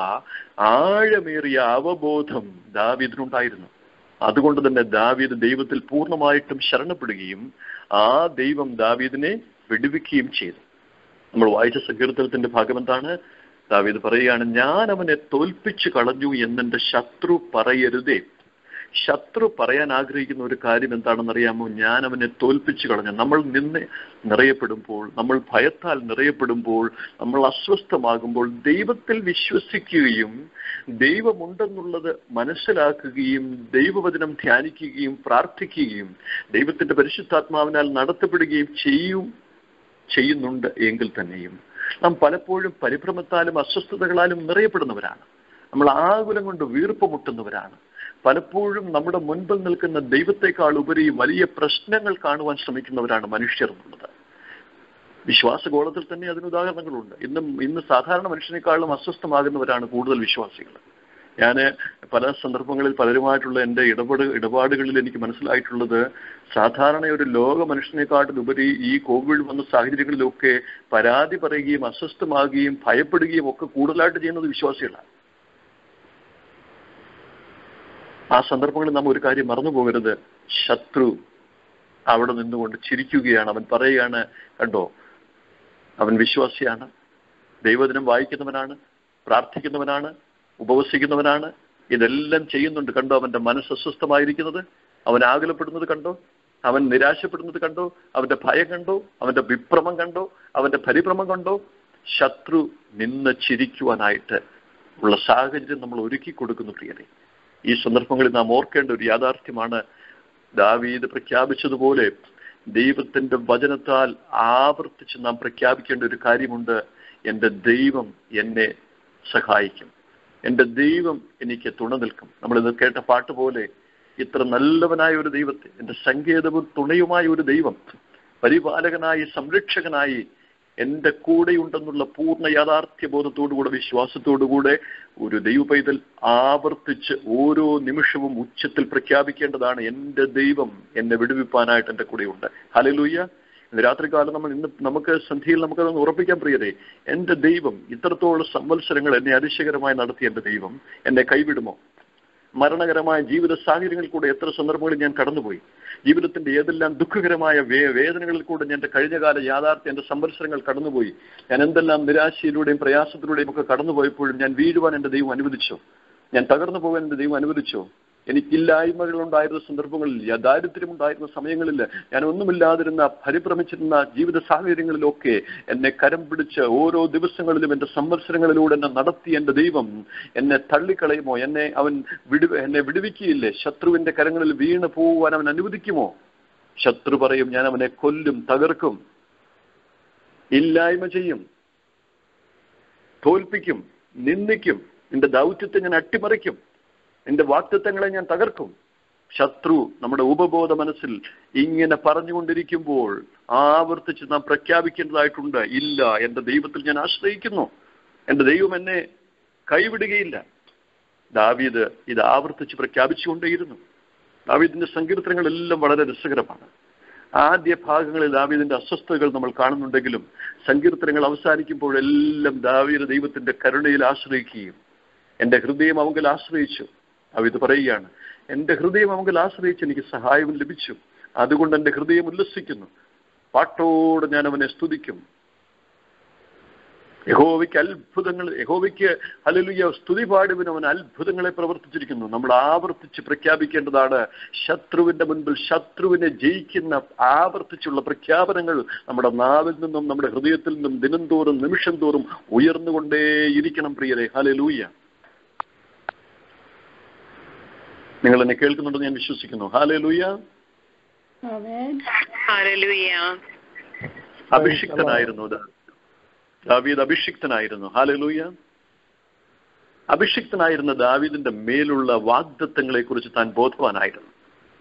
ആഴമേറിയ അവബോധം ദാവീദിനുണ്ടായിരുന്നു അതുകൊണ്ട് തന്നെ ദാവീദ് ദൈവത്തിൽ പൂർണ്ണമായിട്ടും ശരണപ്പെടുകയും ആ ദൈവം ദാവീദിനെ വിടുവിക്കുകയും ചെയ്തു നമ്മൾ വായിച്ച സങ്കീർത്തനത്തിന്റെ ഭാഗം എന്താണ് ദാവീദ് പറയുകയാണ് ഞാൻ അവനെ തോൽപ്പിച്ചു കളഞ്ഞു എന്നെന്റെ ശത്രു പറയരുതേ ശത്രു പറയാൻ ആഗ്രഹിക്കുന്ന ഒരു കാര്യം എന്താണെന്നറിയാമോ ഞാൻ അവനെ തോൽപ്പിച്ചു കളഞ്ഞു നമ്മൾ നിന്ന് നിറയപ്പെടുമ്പോൾ നമ്മൾ ഭയത്താൽ നിറയപ്പെടുമ്പോൾ നമ്മൾ അസ്വസ്ഥമാകുമ്പോൾ ദൈവത്തിൽ വിശ്വസിക്കുകയും ദൈവമുണ്ടെന്നുള്ളത് മനസ്സിലാക്കുകയും ദൈവവചനം ധ്യാനിക്കുകയും പ്രാർത്ഥിക്കുകയും ദൈവത്തിന്റെ പരിശുദ്ധാത്മാവിനാൽ നടത്തപ്പെടുകയും ചെയ്യും ചെയ്യുന്നുണ്ട് എങ്കിൽ തന്നെയും നാം പലപ്പോഴും പരിഭ്രമത്താലും അസ്വസ്ഥതകളാലും നിറയപ്പെടുന്നവരാണ് നമ്മൾ ആകുലം കൊണ്ട് വീർപ്പ് മുട്ടുന്നവരാണ് പലപ്പോഴും നമ്മുടെ മുൻപിൽ നിൽക്കുന്ന ദൈവത്തെക്കാൾ ഉപരി വലിയ പ്രശ്നങ്ങൾ കാണുവാൻ ശ്രമിക്കുന്നവരാണ് മനുഷ്യർ എന്നുള്ളത് വിശ്വാസഗോളത്തിൽ തന്നെ അതിന് ഉദാഹരണങ്ങളുണ്ട് ഇന്നും ഇന്ന് സാധാരണ മനുഷ്യനേക്കാളും അസ്വസ്ഥമാകുന്നവരാണ് കൂടുതൽ വിശ്വാസികൾ ഞാൻ പല സന്ദർഭങ്ങളിൽ പലരുമായിട്ടുള്ള എൻ്റെ ഇടപെട ഇടപാടുകളിൽ എനിക്ക് മനസ്സിലായിട്ടുള്ളത് സാധാരണ ഒരു ലോക മനുഷ്യനെക്കാട്ടിലുപരി ഈ കോവിഡ് വന്ന സാഹചര്യങ്ങളിലൊക്കെ പരാതി പറയുകയും അസ്വസ്ഥമാകുകയും ഭയപ്പെടുകയും ഒക്കെ കൂടുതലായിട്ട് ചെയ്യുന്നത് വിശ്വാസികളാണ് ആ സന്ദർഭങ്ങളിൽ നാം ഒരു കാര്യം മറന്നു പോകരുത് ശത്രു അവിടെ നിന്നുകൊണ്ട് ചിരിക്കുകയാണ് അവൻ പറയുകയാണ് കണ്ടോ അവൻ വിശ്വാസിയാണ് ദൈവദിനം വായിക്കുന്നവനാണ് പ്രാർത്ഥിക്കുന്നവനാണ് ഉപവസിക്കുന്നവനാണ് ഇതെല്ലാം ചെയ്യുന്നുണ്ട് കണ്ടോ അവന്റെ മനസ്സ് അസ്വസ്ഥമായിരിക്കുന്നത് അവൻ ആകുലപ്പെടുന്നത് കണ്ടോ അവൻ നിരാശപ്പെടുന്നത് കണ്ടോ അവന്റെ ഭയം കണ്ടോ അവന്റെ വിഭ്രമം കണ്ടോ അവന്റെ പരിഭ്രമം കണ്ടോ ശത്രു നിന്ന് ചിരിക്കുവാനായിട്ട് ഉള്ള സാഹചര്യം നമ്മൾ ഒരുക്കി കൊടുക്കുന്നു പ്രിയരെ ഈ സന്ദർഭങ്ങളിൽ നാം ഓർക്കേണ്ട ഒരു യാഥാർത്ഥ്യമാണ് ദാവീദ് പ്രഖ്യാപിച്ചതുപോലെ ദൈവത്തിന്റെ വചനത്താൽ ആവർത്തിച്ച് നാം പ്രഖ്യാപിക്കേണ്ട ഒരു കാര്യമുണ്ട് എൻ്റെ ദൈവം എന്നെ സഹായിക്കും എൻ്റെ ദൈവം എനിക്ക് തുണ നിൽക്കും നമ്മളിത് കേട്ട പാട്ട് പോലെ ഇത്ര നല്ലവനായ ഒരു ദൈവത്തെ എൻ്റെ സങ്കേതവും തുണയുമായ ഒരു ദൈവം പരിപാലകനായി സംരക്ഷകനായി എൻ്റെ കൂടെയുണ്ടെന്നുള്ള പൂർണ്ണ യാഥാർത്ഥ്യ ബോധത്തോടുകൂടെ വിശ്വാസത്തോടുകൂടെ ഒരു ദൈവ പൈതൽ ആവർത്തിച്ച് ഓരോ നിമിഷവും ഉച്ചത്തിൽ പ്രഖ്യാപിക്കേണ്ടതാണ് എൻ്റെ ദൈവം എന്നെ വിടുവിപ്പാനായിട്ട് എൻ്റെ കൂടെയുണ്ട് ഹലലൂയ്യ ഇന്ന് രാത്രികാലം നമ്മൾ ഇന്ന് നമുക്ക് സന്ധിയിൽ നമുക്കതൊന്ന് ഉറപ്പിക്കാൻ പ്രിയതേ എൻ്റെ ദൈവം ഇത്രത്തോളം സംവത്സരങ്ങൾ എന്നെ അതിശയകരമായി നടത്തിയ എൻ്റെ ദൈവം എന്നെ കൈവിടുമോ മരണകരമായ ജീവിത സാഹചര്യങ്ങളിൽ കൂടെ എത്ര സന്ദർഭങ്ങളിൽ ഞാൻ കടന്നുപോയി ജീവിതത്തിന്റെ ഏതെല്ലാം ദുഃഖകരമായ വേ വേദനകളിൽ കൂടെ ഞാൻ എൻ്റെ കഴിഞ്ഞകാല യാഥാർത്ഥ്യ എൻ്റെ സംവത്സരങ്ങൾ കടന്നുപോയി ഞാൻ എന്തെല്ലാം നിരാശയിലൂടെയും പ്രയാസത്തിലൂടെയും ഒക്കെ കടന്നുപോയപ്പോഴും ഞാൻ വീഴുവാൻ എൻ്റെ ദൈവം അനുവദിച്ചോ ഞാൻ തകർന്നു പോകാൻ എൻ്റെ ദൈവം അനുവദിച്ചോ എനിക്കില്ലായ്മകൾ ഉണ്ടായിരുന്ന സന്ദർഭങ്ങളിൽ ദാരിദ്ര്യമുണ്ടായിരുന്ന സമയങ്ങളിൽ ഞാൻ ഒന്നുമില്ലാതിരുന്ന പരിഭ്രമിച്ചിരുന്ന ജീവിത സാഹചര്യങ്ങളിലൊക്കെ എന്നെ കരം പിടിച്ച് ഓരോ ദിവസങ്ങളിലും എൻ്റെ സംവത്സരങ്ങളിലൂടെ എന്നെ നടത്തി എൻ്റെ ദൈവം എന്നെ തള്ളിക്കളയുമോ എന്നെ അവൻ വിടു എന്നെ വിടുവിക്കുകയില്ലേ ശത്രുവിന്റെ കരങ്ങളിൽ വീണ് പോവാൻ അവൻ അനുവദിക്കുമോ ശത്രു പറയും ഞാൻ അവനെ കൊല്ലും തകർക്കും ഇല്ലായ്മ ചെയ്യും തോൽപ്പിക്കും നിന്ദിക്കും നിന്റെ ദൗത്യത്തെ ഞാൻ അട്ടിമറിക്കും നിന്റെ വാക്തത്വങ്ങളെ ഞാൻ തകർക്കും ശത്രു നമ്മുടെ ഉപബോധ മനസ്സിൽ ഇങ്ങനെ പറഞ്ഞുകൊണ്ടിരിക്കുമ്പോൾ ആവർത്തിച്ച് നാം പ്രഖ്യാപിക്കേണ്ടതായിട്ടുണ്ട് ഇല്ല എന്റെ ദൈവത്തിൽ ഞാൻ ആശ്രയിക്കുന്നു എന്റെ ദൈവം എന്നെ കൈവിടുകയില്ല ദാവീദ് ഇത് ആവർത്തിച്ച് പ്രഖ്യാപിച്ചുകൊണ്ടേയിരുന്നു ദാവീദിന്റെ സങ്കീർത്തനങ്ങളെല്ലാം വളരെ രസകരമാണ് ആദ്യ ഭാഗങ്ങളിൽ ദാവീദിന്റെ അസ്വസ്ഥതകൾ നമ്മൾ കാണുന്നുണ്ടെങ്കിലും സങ്കീർത്തനങ്ങൾ അവസാനിക്കുമ്പോഴെല്ലാം ദാവീദ് ദൈവത്തിന്റെ കരുണയിൽ ആശ്രയിക്കുകയും എന്റെ ഹൃദയം അവങ്കിൽ ആശ്രയിച്ചു അവ ഇത് പറയുകയാണ് എന്റെ ഹൃദയം അവങ്കിൽ ആശ്രയിച്ച് എനിക്ക് സഹായം ലഭിച്ചു അതുകൊണ്ട് എന്റെ ഹൃദയം ഉല്ലസിക്കുന്നു പാട്ടോട് ഞാൻ അവനെ സ്തുതിക്കും യഹോവയ്ക്ക് അത്ഭുതങ്ങൾ യഹോവയ്ക്ക് ഹല്ലേലൂയ സ്തുതി പാടുവിന് അവൻ അത്ഭുതങ്ങളെ പ്രവർത്തിച്ചിരിക്കുന്നു നമ്മൾ ആവർത്തിച്ച് പ്രഖ്യാപിക്കേണ്ടതാണ് ശത്രുവിന്റെ മുൻപിൽ ശത്രുവിനെ ജയിക്കുന്ന ആവർത്തിച്ചുള്ള പ്രഖ്യാപനങ്ങൾ നമ്മുടെ നാവിൽ നിന്നും നമ്മുടെ ഹൃദയത്തിൽ നിന്നും ദിനം തോറും നിമിഷം തോറും ഉയർന്നുകൊണ്ടേയിരിക്കണം പ്രിയരെ ഹല്ലേലൂയ നിങ്ങൾ എന്നെ കേൾക്കുന്നുണ്ടെന്ന് ഞാൻ വിശ്വസിക്കുന്നു ഹാലേലൂയ ഹല്ലേലൂയ അഭിഷിക്തനായിരുന്നു ദാ- ദാവീദ് അഭിഷിക്തനായിരുന്നു ഹാലേലൂയ അഭിഷിക്തനായിരുന്ന ദാവീദിന്റെ മേലുള്ള വാഗ്ദത്തങ്ങളെ കുറിച്ച് താൻ ബോധവാനായിരുന്നു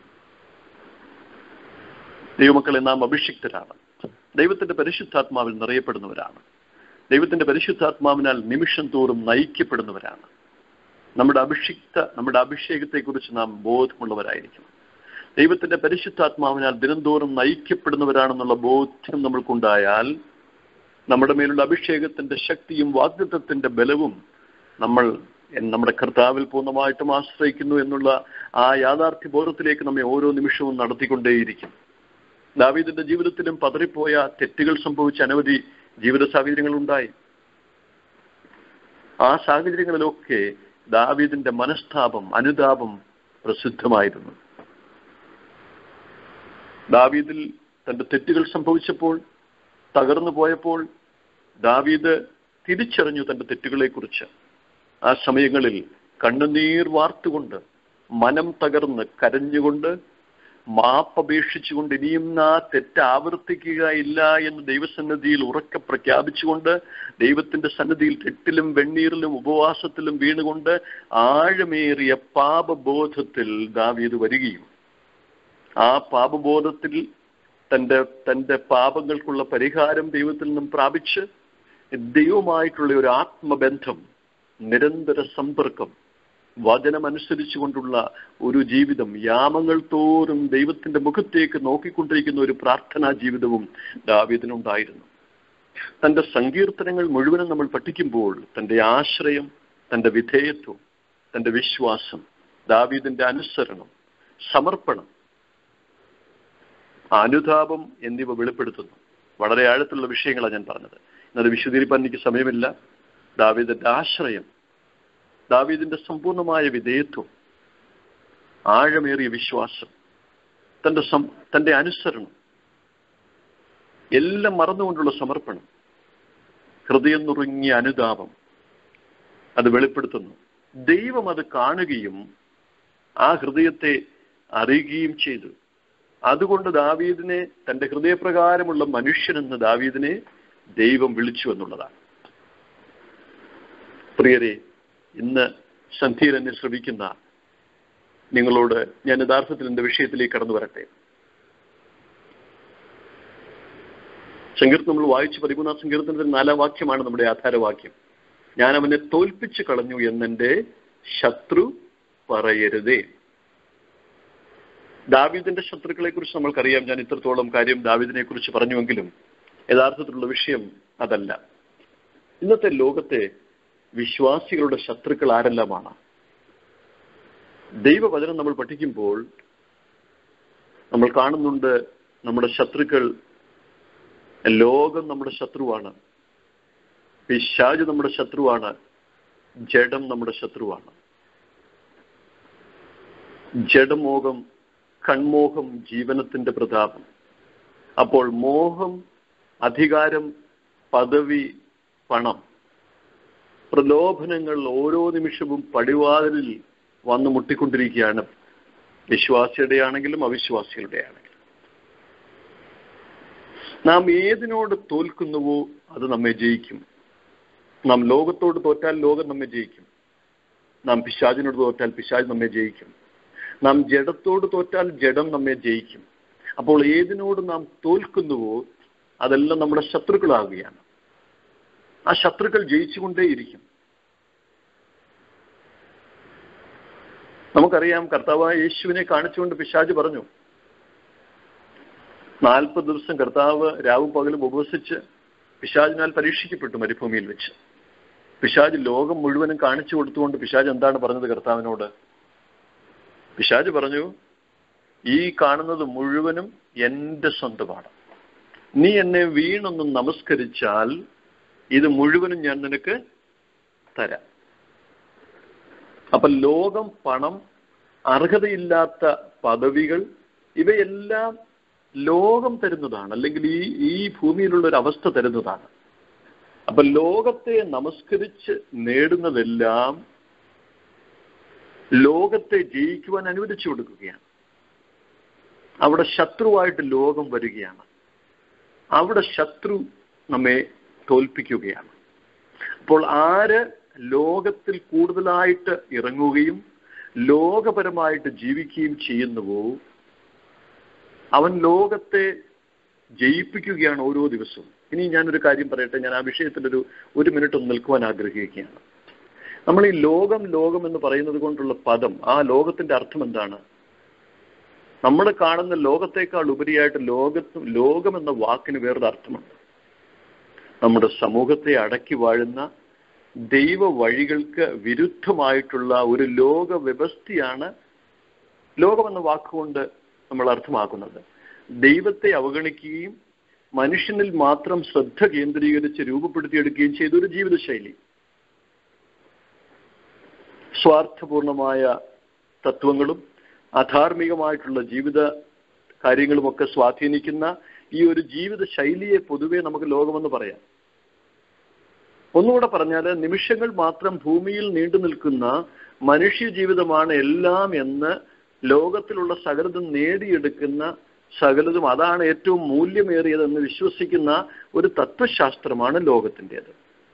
ദൈവമക്കളെ നാം അഭിഷിക്തരാണ് ദൈവത്തിന്റെ പരിശുദ്ധാത്മാവിൽ നിറയപ്പെടുന്നവരാണ് ദൈവത്തിന്റെ പരിശുദ്ധാത്മാവിനാൽ നിമിഷം തോറും നയിക്കപ്പെടുന്നവരാണ് നമ്മുടെ അഭിഷിക്ത നമ്മുടെ അഭിഷേകത്തെക്കുറിച്ച് നാം ബോധമുള്ളവരായിരിക്കണം ദൈവത്തിന്റെ പരിശുദ്ധാത്മാവിനാൽ ദിനംതോറും നയിക്കപ്പെടുന്നവരാണെന്നുള്ള ബോധ്യം നമ്മൾക്കുണ്ടായാൽ നമ്മുടെ മേലുള്ള അഭിഷേകത്തിന്റെ ശക്തിയും വാഗ്ദത്വത്തിന്റെ ബലവും നമ്മൾ എൻ- നമ്മുടെ കർത്താവിൽ പൂർണ്ണമായിട്ടും ആശ്രയിക്കുന്നു എന്നുള്ള ആ യാഥാർത്ഥ്യ ബോധത്തിലേക്ക് നമ്മെ ഓരോ നിമിഷവും നടത്തിക്കൊണ്ടേയിരിക്കും ദാവീദിന്റെ ജീവിതത്തിലും പതറിപ്പോയ തെറ്റുകൾ സംഭവിച്ച അനവധി ജീവിത സാഹചര്യങ്ങൾ ഉണ്ടായി ആ സാഹചര്യങ്ങളിലൊക്കെ ദാവീദിന്റെ മനസ്താപം അനുതാപം പ്രസിദ്ധമായിരുന്നു ദാവീദിൽ തന്റെ തെറ്റുകൾ സംഭവിച്ചപ്പോൾ തകർന്നു പോയപ്പോൾ ദാവീദ് തിരിച്ചറിഞ്ഞു തന്റെ തെറ്റുകളെക്കുറിച്ച് ആ സമയങ്ങളിൽ കണ്ണുനീർ വാർത്തുകൊണ്ട് മനം തകർന്ന് കരഞ്ഞുകൊണ്ട് മാപ്പപേക്ഷിച്ചുകൊണ്ട് ഇനിയും ആ തെറ്റ് ആവർത്തിക്കുകയില്ല എന്ന് ദൈവസന്നിധിയിൽ ഉറക്കെ പ്രഖ്യാപിച്ചുകൊണ്ട് ദൈവത്തിന്റെ സന്നിധിയിൽ തെറ്റിലും വെണ്ണീറിലും ഉപവാസത്തിലും വീണുകൊണ്ട് ആഴമേറിയ പാപബോധത്തിൽ ദാവീദ് വരികയും ആ പാപബോധത്തിൽ തന്റെ തന്റെ പാപങ്ങൾക്കുള്ള പരിഹാരം ദൈവത്തിൽ നിന്നും പ്രാപിച്ച് ദൈവമായിട്ടുള്ള ഒരു ആത്മബന്ധം നിരന്തര സമ്പർക്കം വചനമനുസരിച്ചുകൊണ്ടുള്ള ഒരു ജീവിതം യാമങ്ങൾ തോറും ദൈവത്തിന്റെ മുഖത്തേക്ക് നോക്കിക്കൊണ്ടിരിക്കുന്ന ഒരു പ്രാർത്ഥനാ ജീവിതവും ദാവീദിനുണ്ടായിരുന്നു തന്റെ സങ്കീർത്തനങ്ങൾ മുഴുവനും നമ്മൾ പഠിക്കുമ്പോൾ തന്റെ ആശ്രയം തന്റെ വിധേയത്വം തന്റെ വിശ്വാസം ദാവീദിന്റെ അനുസരണം സമർപ്പണം അനുതാപം എന്നിവ വെളിപ്പെടുത്തുന്നു വളരെ ആഴത്തുള്ള വിഷയങ്ങളാണ് ഞാൻ പറഞ്ഞത് എന്നത് വിശദീകരിക്കാൻ എനിക്ക് സമയമില്ല ദാവീദിന്റെ ആശ്രയം ദാവീദിന്റെ സമ്പൂർണമായ വിധേയത്വം ആഴമേറിയ വിശ്വാസം തന്റെ സം തന്റെ അനുസരണം എല്ലാം മറന്നുകൊണ്ടുള്ള സമർപ്പണം ഹൃദയം നുറുങ്ങിയ അനുതാപം അത് വെളിപ്പെടുത്തുന്നു ദൈവം അത് കാണുകയും ആ ഹൃദയത്തെ അറിയുകയും ചെയ്തു അതുകൊണ്ട് ദാവീദിനെ തന്റെ ഹൃദയപ്രകാരമുള്ള മനുഷ്യനെന്ന് ദാവീദിനെ ദൈവം വിളിച്ചു എന്നുള്ളതാണ് പ്രിയരെ ഇന്ന് സന്ധ്യയിൽ എന്നെ ശ്രമിക്കുന്ന നിങ്ങളോട് ഞാൻ യഥാർത്ഥത്തിൽ എന്റെ വിഷയത്തിലേക്ക് കടന്നു വരട്ടെ സങ്കീർത്തനം നമ്മൾ വായിച്ച് പതിമൂന്നാം സങ്കീർത്തനത്തിൽ നാലാം വാക്യമാണ് നമ്മുടെ ആധാരവാക്യം ഞാൻ അവനെ തോൽപ്പിച്ചു കളഞ്ഞു എന്നെന്റെ ശത്രു പറയരുതേ ദാവീദിന്റെ ശത്രുക്കളെ കുറിച്ച് നമ്മൾക്കറിയാം ഞാൻ ഇത്രത്തോളം കാര്യം ദാവീദിനെ കുറിച്ച് പറഞ്ഞുവെങ്കിലും യഥാർത്ഥത്തിലുള്ള വിഷയം അതല്ല ഇന്നത്തെ ലോകത്തെ വിശ്വാസികളുടെ ശത്രുക്കൾ ആരെല്ലാമാണ് ദൈവവചനം നമ്മൾ പഠിക്കുമ്പോൾ നമ്മൾ കാണുന്നുണ്ട് നമ്മുടെ ശത്രുക്കൾ ലോകം നമ്മുടെ ശത്രുവാണ് പിശാജ് നമ്മുടെ ശത്രുവാണ് ജഡം നമ്മുടെ ശത്രുവാണ് ജഡമോഹം കൺമോഹം ജീവനത്തിന്റെ പ്രതാപം അപ്പോൾ മോഹം അധികാരം പദവി പണം പ്രലോഭനങ്ങൾ ഓരോ നിമിഷവും പടിവാതിലിൽ വന്ന് മുട്ടിക്കൊണ്ടിരിക്കുകയാണ് വിശ്വാസിയുടെ ആണെങ്കിലും അവിശ്വാസികളുടെ ആണെങ്കിലും നാം ഏതിനോട് തോൽക്കുന്നുവോ അത് നമ്മെ ജയിക്കും നാം ലോകത്തോട് തോറ്റാൽ ലോകം നമ്മെ ജയിക്കും നാം പിശാചിനോട് തോറ്റാൽ പിശാജ് നമ്മെ ജയിക്കും നാം ജഡത്തോട് തോറ്റാൽ ജഡം നമ്മെ ജയിക്കും അപ്പോൾ ഏതിനോട് നാം തോൽക്കുന്നുവോ അതെല്ലാം നമ്മുടെ ശത്രുക്കളാവുകയാണ് ആ ശത്രുക്കൾ ജയിച്ചുകൊണ്ടേയിരിക്കും നമുക്കറിയാം കർത്താവായ യേശുവിനെ കാണിച്ചുകൊണ്ട് പിശാജ് പറഞ്ഞു നാൽപ്പത് ദിവസം കർത്താവ് രാവും പകലും ഉപവസിച്ച് പിശാജിനാൽ പരീക്ഷിക്കപ്പെട്ടു മരുഭൂമിയിൽ വെച്ച് പിശാജ് ലോകം മുഴുവനും കാണിച്ചു കൊടുത്തുകൊണ്ട് പിശാജ് എന്താണ് പറഞ്ഞത് കർത്താവിനോട് പിശാജ് പറഞ്ഞു ഈ കാണുന്നത് മുഴുവനും എന്റെ സ്വന്തമാണ് നീ എന്നെ വീണൊന്ന് നമസ്കരിച്ചാൽ ഇത് മുഴുവനും ഞാൻ നിനക്ക് തരാം അപ്പൊ ലോകം പണം അർഹതയില്ലാത്ത പദവികൾ ഇവയെല്ലാം ലോകം തരുന്നതാണ് അല്ലെങ്കിൽ ഈ ഈ ഭൂമിയിലുള്ള ഒരു അവസ്ഥ തരുന്നതാണ് അപ്പൊ ലോകത്തെ നമസ്കരിച്ച് നേടുന്നതെല്ലാം ലോകത്തെ ജയിക്കുവാൻ അനുവദിച്ചു കൊടുക്കുകയാണ് അവിടെ ശത്രുവായിട്ട് ലോകം വരികയാണ് അവിടെ ശത്രു നമ്മെ തോൽപ്പിക്കുകയാണ് അപ്പോൾ ആര് ലോകത്തിൽ കൂടുതലായിട്ട് ഇറങ്ങുകയും ലോകപരമായിട്ട് ജീവിക്കുകയും ചെയ്യുന്നുവോ അവൻ ലോകത്തെ ജയിപ്പിക്കുകയാണ് ഓരോ ദിവസവും ഇനി ഞാനൊരു കാര്യം പറയട്ടെ ഞാൻ ആ വിഷയത്തിലൊരു ഒരു മിനിറ്റ് ഒന്ന് നിൽക്കുവാൻ ആഗ്രഹിക്കുകയാണ് നമ്മൾ ഈ ലോകം ലോകം എന്ന് പറയുന്നത് കൊണ്ടുള്ള പദം ആ ലോകത്തിന്റെ അർത്ഥം എന്താണ് നമ്മൾ കാണുന്ന ലോകത്തേക്കാൾ ഉപരിയായിട്ട് ലോകത്ത് ലോകം എന്ന വാക്കിന് വേറൊരു അർത്ഥമുണ്ട് നമ്മുടെ സമൂഹത്തെ അടക്കി വാഴുന്ന ദൈവ വഴികൾക്ക് വിരുദ്ധമായിട്ടുള്ള ഒരു ലോക വ്യവസ്ഥയാണ് ലോകം എന്ന വാക്കുകൊണ്ട് നമ്മൾ അർത്ഥമാക്കുന്നത് ദൈവത്തെ അവഗണിക്കുകയും മനുഷ്യനിൽ മാത്രം ശ്രദ്ധ കേന്ദ്രീകരിച്ച് രൂപപ്പെടുത്തിയെടുക്കുകയും ചെയ്ത ഒരു ജീവിതശൈലി സ്വാർത്ഥപൂർണമായ തത്വങ്ങളും അധാർമികമായിട്ടുള്ള ജീവിത കാര്യങ്ങളുമൊക്കെ സ്വാധീനിക്കുന്ന ഈ ഒരു ജീവിത ശൈലിയെ പൊതുവെ നമുക്ക് ലോകമെന്ന് പറയാം ഒന്നുകൂടെ പറഞ്ഞാൽ നിമിഷങ്ങൾ മാത്രം ഭൂമിയിൽ നീണ്ടു നിൽക്കുന്ന മനുഷ്യ ജീവിതമാണ് എല്ലാം എന്ന് ലോകത്തിലുള്ള സകലതും നേടിയെടുക്കുന്ന സകലതും അതാണ് ഏറ്റവും മൂല്യമേറിയതെന്ന് വിശ്വസിക്കുന്ന ഒരു തത്വശാസ്ത്രമാണ് ലോകത്തിൻ്റെത്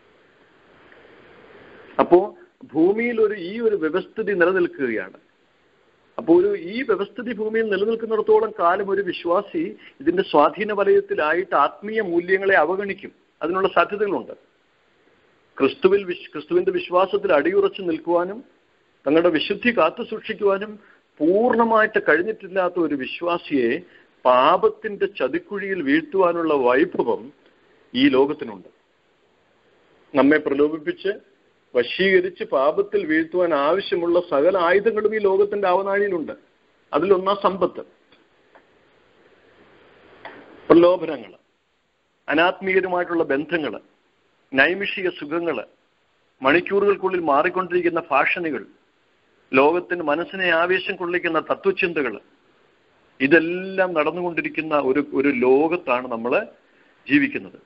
അപ്പോ ഭൂമിയിൽ ഒരു ഈ ഒരു വ്യവസ്ഥിതി നിലനിൽക്കുകയാണ് അപ്പോൾ ഒരു ഈ വ്യവസ്ഥിതി ഭൂമിയിൽ നിലനിൽക്കുന്നിടത്തോളം കാലം ഒരു വിശ്വാസി ഇതിന്റെ സ്വാധീന വലയത്തിലായിട്ട് ആത്മീയ മൂല്യങ്ങളെ അവഗണിക്കും അതിനുള്ള സാധ്യതകളുണ്ട് ക്രിസ്തുവിൽ വിശ് ക്രിസ്തുവിന്റെ വിശ്വാസത്തിൽ അടിയുറച്ചു നിൽക്കുവാനും തങ്ങളുടെ വിശുദ്ധി കാത്തു സൂക്ഷിക്കുവാനും പൂർണ്ണമായിട്ട് കഴിഞ്ഞിട്ടില്ലാത്ത ഒരു വിശ്വാസിയെ പാപത്തിന്റെ ചതിക്കുഴിയിൽ വീഴ്ത്തുവാനുള്ള വൈഭവം ഈ ലോകത്തിനുണ്ട് നമ്മെ പ്രലോഭിപ്പിച്ച് വശീകരിച്ച് പാപത്തിൽ വീഴ്ത്തുവാൻ ആവശ്യമുള്ള സകല ആയുധങ്ങളും ഈ ലോകത്തിന്റെ അവനാഴിയിലുണ്ട് അതിലൊന്നാ സമ്പത്ത് പ്രലോഭനങ്ങൾ അനാത്മീയരുമായിട്ടുള്ള ബന്ധങ്ങൾ നൈമിഷിക സുഖങ്ങൾ മണിക്കൂറുകൾക്കുള്ളിൽ മാറിക്കൊണ്ടിരിക്കുന്ന ഭാഷണികൾ ലോകത്തിന് മനസ്സിനെ ആവേശം കൊള്ളിക്കുന്ന തത്വചിന്തകൾ ഇതെല്ലാം നടന്നുകൊണ്ടിരിക്കുന്ന ഒരു ഒരു ലോകത്താണ് നമ്മൾ ജീവിക്കുന്നത്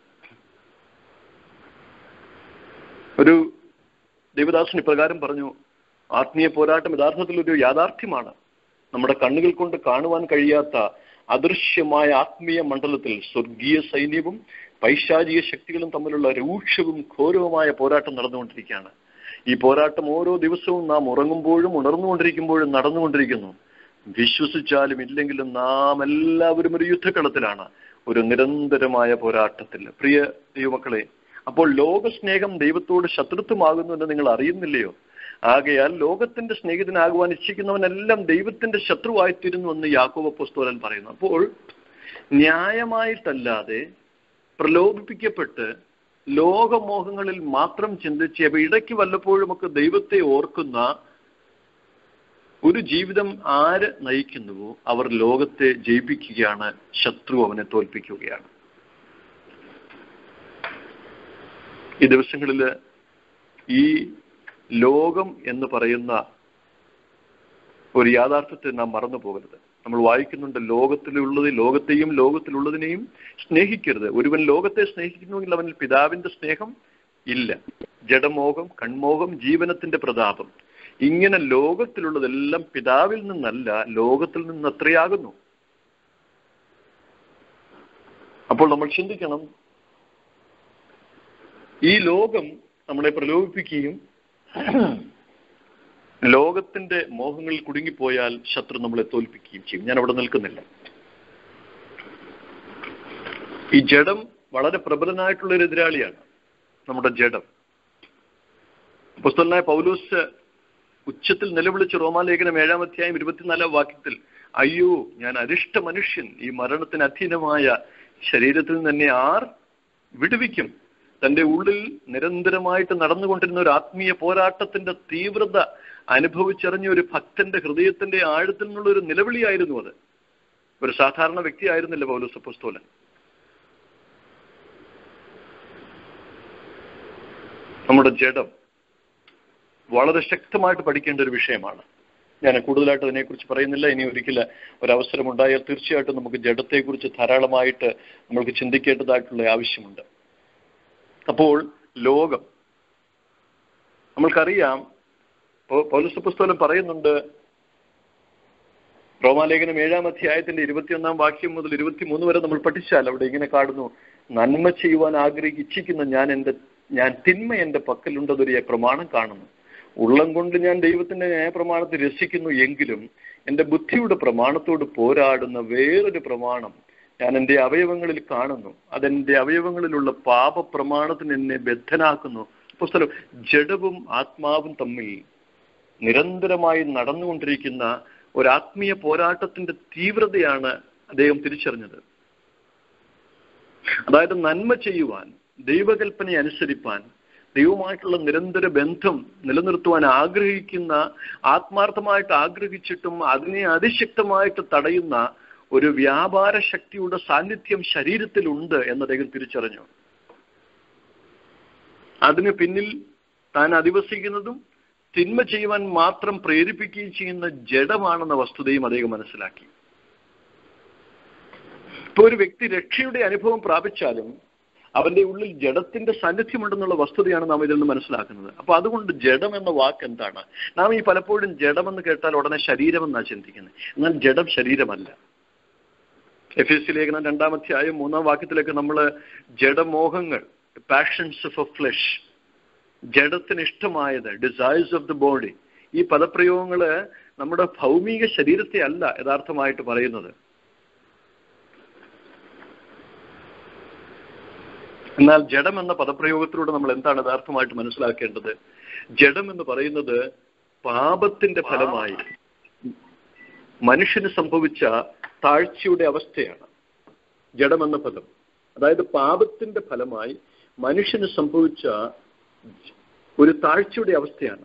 ഒരു ദേവദാസൻ ഇപ്രകാരം പറഞ്ഞു ആത്മീയ പോരാട്ടം യഥാർത്ഥത്തിൽ ഒരു യാഥാർത്ഥ്യമാണ് നമ്മുടെ കണ്ണുകൾ കൊണ്ട് കാണുവാൻ കഴിയാത്ത അദൃശ്യമായ ആത്മീയ മണ്ഡലത്തിൽ സ്വർഗീയ സൈന്യവും പൈശാചിക ശക്തികളും തമ്മിലുള്ള രൂക്ഷവും ഘോരവുമായ പോരാട്ടം നടന്നുകൊണ്ടിരിക്കുകയാണ് ഈ പോരാട്ടം ഓരോ ദിവസവും നാം ഉറങ്ങുമ്പോഴും ഉണർന്നുകൊണ്ടിരിക്കുമ്പോഴും നടന്നുകൊണ്ടിരിക്കുന്നു വിശ്വസിച്ചാലും ഇല്ലെങ്കിലും നാം എല്ലാവരും ഒരു യുദ്ധക്കളത്തിലാണ് ഒരു നിരന്തരമായ പോരാട്ടത്തിൽ പ്രിയ ദൈവമക്കളെ അപ്പോൾ ലോകസ്നേഹം ദൈവത്തോട് ശത്രുത്വമാകുന്നു എന്ന് നിങ്ങൾ അറിയുന്നില്ലയോ ആകയാൽ ലോകത്തിന്റെ സ്നേഹിതനാകുവാൻ ഇച്ഛിക്കുന്നവനെല്ലാം ദൈവത്തിന്റെ ശത്രുവായിത്തീരുന്നു എന്ന് യാക്കോബ പുസ്തകൻ പറയുന്നു അപ്പോൾ ന്യായമായിട്ടല്ലാതെ പ്രലോഭിപ്പിക്കപ്പെട്ട് ലോകമോഹങ്ങളിൽ മാത്രം ചിന്തിച്ച് അവ ഇടയ്ക്ക് വല്ലപ്പോഴുമൊക്കെ ദൈവത്തെ ഓർക്കുന്ന ഒരു ജീവിതം ആര് നയിക്കുന്നുവോ അവർ ലോകത്തെ ജയിപ്പിക്കുകയാണ് ശത്രു അവനെ തോൽപ്പിക്കുകയാണ് ഈ ദിവസങ്ങളിൽ ഈ ലോകം എന്ന് പറയുന്ന ഒരു യാഥാർത്ഥ്യത്തെ നാം മറന്നു പോകരുത് നമ്മൾ വായിക്കുന്നുണ്ട് ലോകത്തിലുള്ളത് ലോകത്തെയും ലോകത്തിലുള്ളതിനെയും സ്നേഹിക്കരുത് ഒരുവൻ ലോകത്തെ സ്നേഹിക്കുന്നുവെങ്കിൽ അവനിൽ പിതാവിന്റെ സ്നേഹം ഇല്ല ജഡമോഹം കൺമോഹം ജീവനത്തിന്റെ പ്രതാപം ഇങ്ങനെ ലോകത്തിലുള്ളതെല്ലാം പിതാവിൽ നിന്നല്ല ലോകത്തിൽ നിന്ന് അത്രയാകുന്നു അപ്പോൾ നമ്മൾ ചിന്തിക്കണം ഈ ലോകം നമ്മളെ പ്രലോഭിപ്പിക്കുകയും ലോകത്തിന്റെ മോഹങ്ങളിൽ കുടുങ്ങിപ്പോയാൽ ശത്രു നമ്മളെ തോൽപ്പിക്കുകയും ചെയ്യും ഞാൻ അവിടെ നിൽക്കുന്നില്ല ഈ ജഡം വളരെ പ്രബലനായിട്ടുള്ള ഒരു എതിരാളിയാണ് നമ്മുടെ ജഡം പുസ്തകനായ പൗലൂസ് ഉച്ചത്തിൽ നിലവിളിച്ച് റോമാലേഖനം ഏഴാം അധ്യായം ഇരുപത്തിനാലാം വാക്യത്തിൽ അയ്യോ ഞാൻ അരിഷ്ട മനുഷ്യൻ ഈ മരണത്തിന് അധീനമായ ശരീരത്തിൽ നിന്ന് തന്നെ ആർ വിടുവിക്കും തന്റെ ഉള്ളിൽ നിരന്തരമായിട്ട് നടന്നുകൊണ്ടിരുന്ന ഒരു ആത്മീയ പോരാട്ടത്തിന്റെ തീവ്രത അനുഭവിച്ചറിഞ്ഞ ഒരു ഭക്തന്റെ ഹൃദയത്തിന്റെ ആഴത്തിൽ നിന്നുള്ള ഒരു നിലവിളിയായിരുന്നു അത് ഒരു സാധാരണ വ്യക്തിയായിരുന്നില്ല പൗലോസ് പുസ്തോലൻ നമ്മുടെ ജഡം വളരെ ശക്തമായിട്ട് പഠിക്കേണ്ട ഒരു വിഷയമാണ് ഞാൻ കൂടുതലായിട്ട് അതിനെക്കുറിച്ച് പറയുന്നില്ല ഇനി ഒരിക്കൽ ഒരവസരം ഉണ്ടായാൽ തീർച്ചയായിട്ടും നമുക്ക് ജഡത്തെക്കുറിച്ച് ധാരാളമായിട്ട് നമ്മൾക്ക് ചിന്തിക്കേണ്ടതായിട്ടുള്ള ആവശ്യമുണ്ട് അപ്പോൾ ലോകം നമ്മൾക്കറിയാം പൗ- പൗലോസ് പുസ്തകം പറയുന്നുണ്ട് റോമാലേഖനം ഏഴാം അധ്യായത്തിന്റെ ഇരുപത്തിയൊന്നാം വാക്യം മുതൽ ഇരുപത്തിമൂന്ന് വരെ നമ്മൾ പഠിച്ചാൽ അവിടെ ഇങ്ങനെ കാണുന്നു നന്മ ചെയ്യുവാൻ ആഗ്രഹിച്ച് ഇച്ഛിക്കുന്ന ഞാൻ എൻ്റെ ഞാൻ തിന്മ എൻ്റെ പക്കലുണ്ടതൊരു പ്രമാണം കാണുന്നു ഉള്ളം കൊണ്ട് ഞാൻ ദൈവത്തിന്റെ ന്യായപ്രമാണത്തെ രസിക്കുന്നു എങ്കിലും എൻ്റെ ബുദ്ധിയുടെ പ്രമാണത്തോട് പോരാടുന്ന വേറൊരു പ്രമാണം ഞാൻ എൻ്റെ അവയവങ്ങളിൽ കാണുന്നു അതെന്റെ അവയവങ്ങളിലുള്ള പാപപ്രമാണത്തിന് എന്നെ ബദ്ധനാക്കുന്നു പുസ്തകം ജഡവും ആത്മാവും തമ്മിൽ നിരന്തരമായി നടന്നുകൊണ്ടിരിക്കുന്ന ഒരു ആത്മീയ പോരാട്ടത്തിന്റെ തീവ്രതയാണ് അദ്ദേഹം തിരിച്ചറിഞ്ഞത് അതായത് നന്മ ചെയ്യുവാൻ ദൈവകൽപ്പനയെ അനുസരിപ്പാൻ ദൈവമായിട്ടുള്ള നിരന്തര ബന്ധം നിലനിർത്തുവാൻ ആഗ്രഹിക്കുന്ന ആത്മാർത്ഥമായിട്ട് ആഗ്രഹിച്ചിട്ടും അതിനെ അതിശക്തമായിട്ട് തടയുന്ന ഒരു വ്യാപാര ശക്തിയുടെ സാന്നിധ്യം ശരീരത്തിലുണ്ട് എന്ന് അദ്ദേഹം തിരിച്ചറിഞ്ഞു അതിന് പിന്നിൽ താൻ അധിവസിക്കുന്നതും തിന്മ ചെയ്യുവാൻ മാത്രം പ്രേരിപ്പിക്കുകയും ചെയ്യുന്ന ജഡമാണെന്ന വസ്തുതയും അദ്ദേഹം മനസ്സിലാക്കി ഇപ്പൊ ഒരു വ്യക്തി രക്ഷയുടെ അനുഭവം പ്രാപിച്ചാലും അവന്റെ ഉള്ളിൽ ജഡത്തിന്റെ സാന്നിധ്യമുണ്ടെന്നുള്ള വസ്തുതയാണ് നാം ഇതിൽ നിന്ന് മനസ്സിലാക്കുന്നത് അപ്പൊ അതുകൊണ്ട് ജഡം എന്ന വാക്ക് എന്താണ് നാം ഈ പലപ്പോഴും ജഡമെന്ന് കേട്ടാൽ ഉടനെ ശരീരമെന്നാണ് ചിന്തിക്കുന്നത് എന്നാൽ ജഡം ശരീരമല്ല എഫ് എസ് സി ലേഖനം രണ്ടാമധ്യായം മൂന്നാം വാക്യത്തിലേക്ക് നമ്മൾ ജഡമോഹങ്ങൾ പാഷൻസ് ഓഫ് ഫ്ലഷ് ജഡത്തിന് ഇഷ്ടമായത് ഡിസൈർസ് ഓഫ് ദ ബോഡി ഈ പദപ്രയോഗങ്ങള് നമ്മുടെ ഭൗമിക ശരീരത്തെ അല്ല യഥാർത്ഥമായിട്ട് പറയുന്നത് എന്നാൽ ജഡം എന്ന പദപ്രയോഗത്തിലൂടെ നമ്മൾ എന്താണ് യഥാർത്ഥമായിട്ട് മനസ്സിലാക്കേണ്ടത് ജഡം എന്ന് പറയുന്നത് പാപത്തിന്റെ ഫലമായി മനുഷ്യന് സംഭവിച്ച താഴ്ചയുടെ അവസ്ഥയാണ് ജഡം എന്ന പദം അതായത് പാപത്തിന്റെ ഫലമായി മനുഷ്യന് സംഭവിച്ച ഒരു താഴ്ചയുടെ അവസ്ഥയാണ്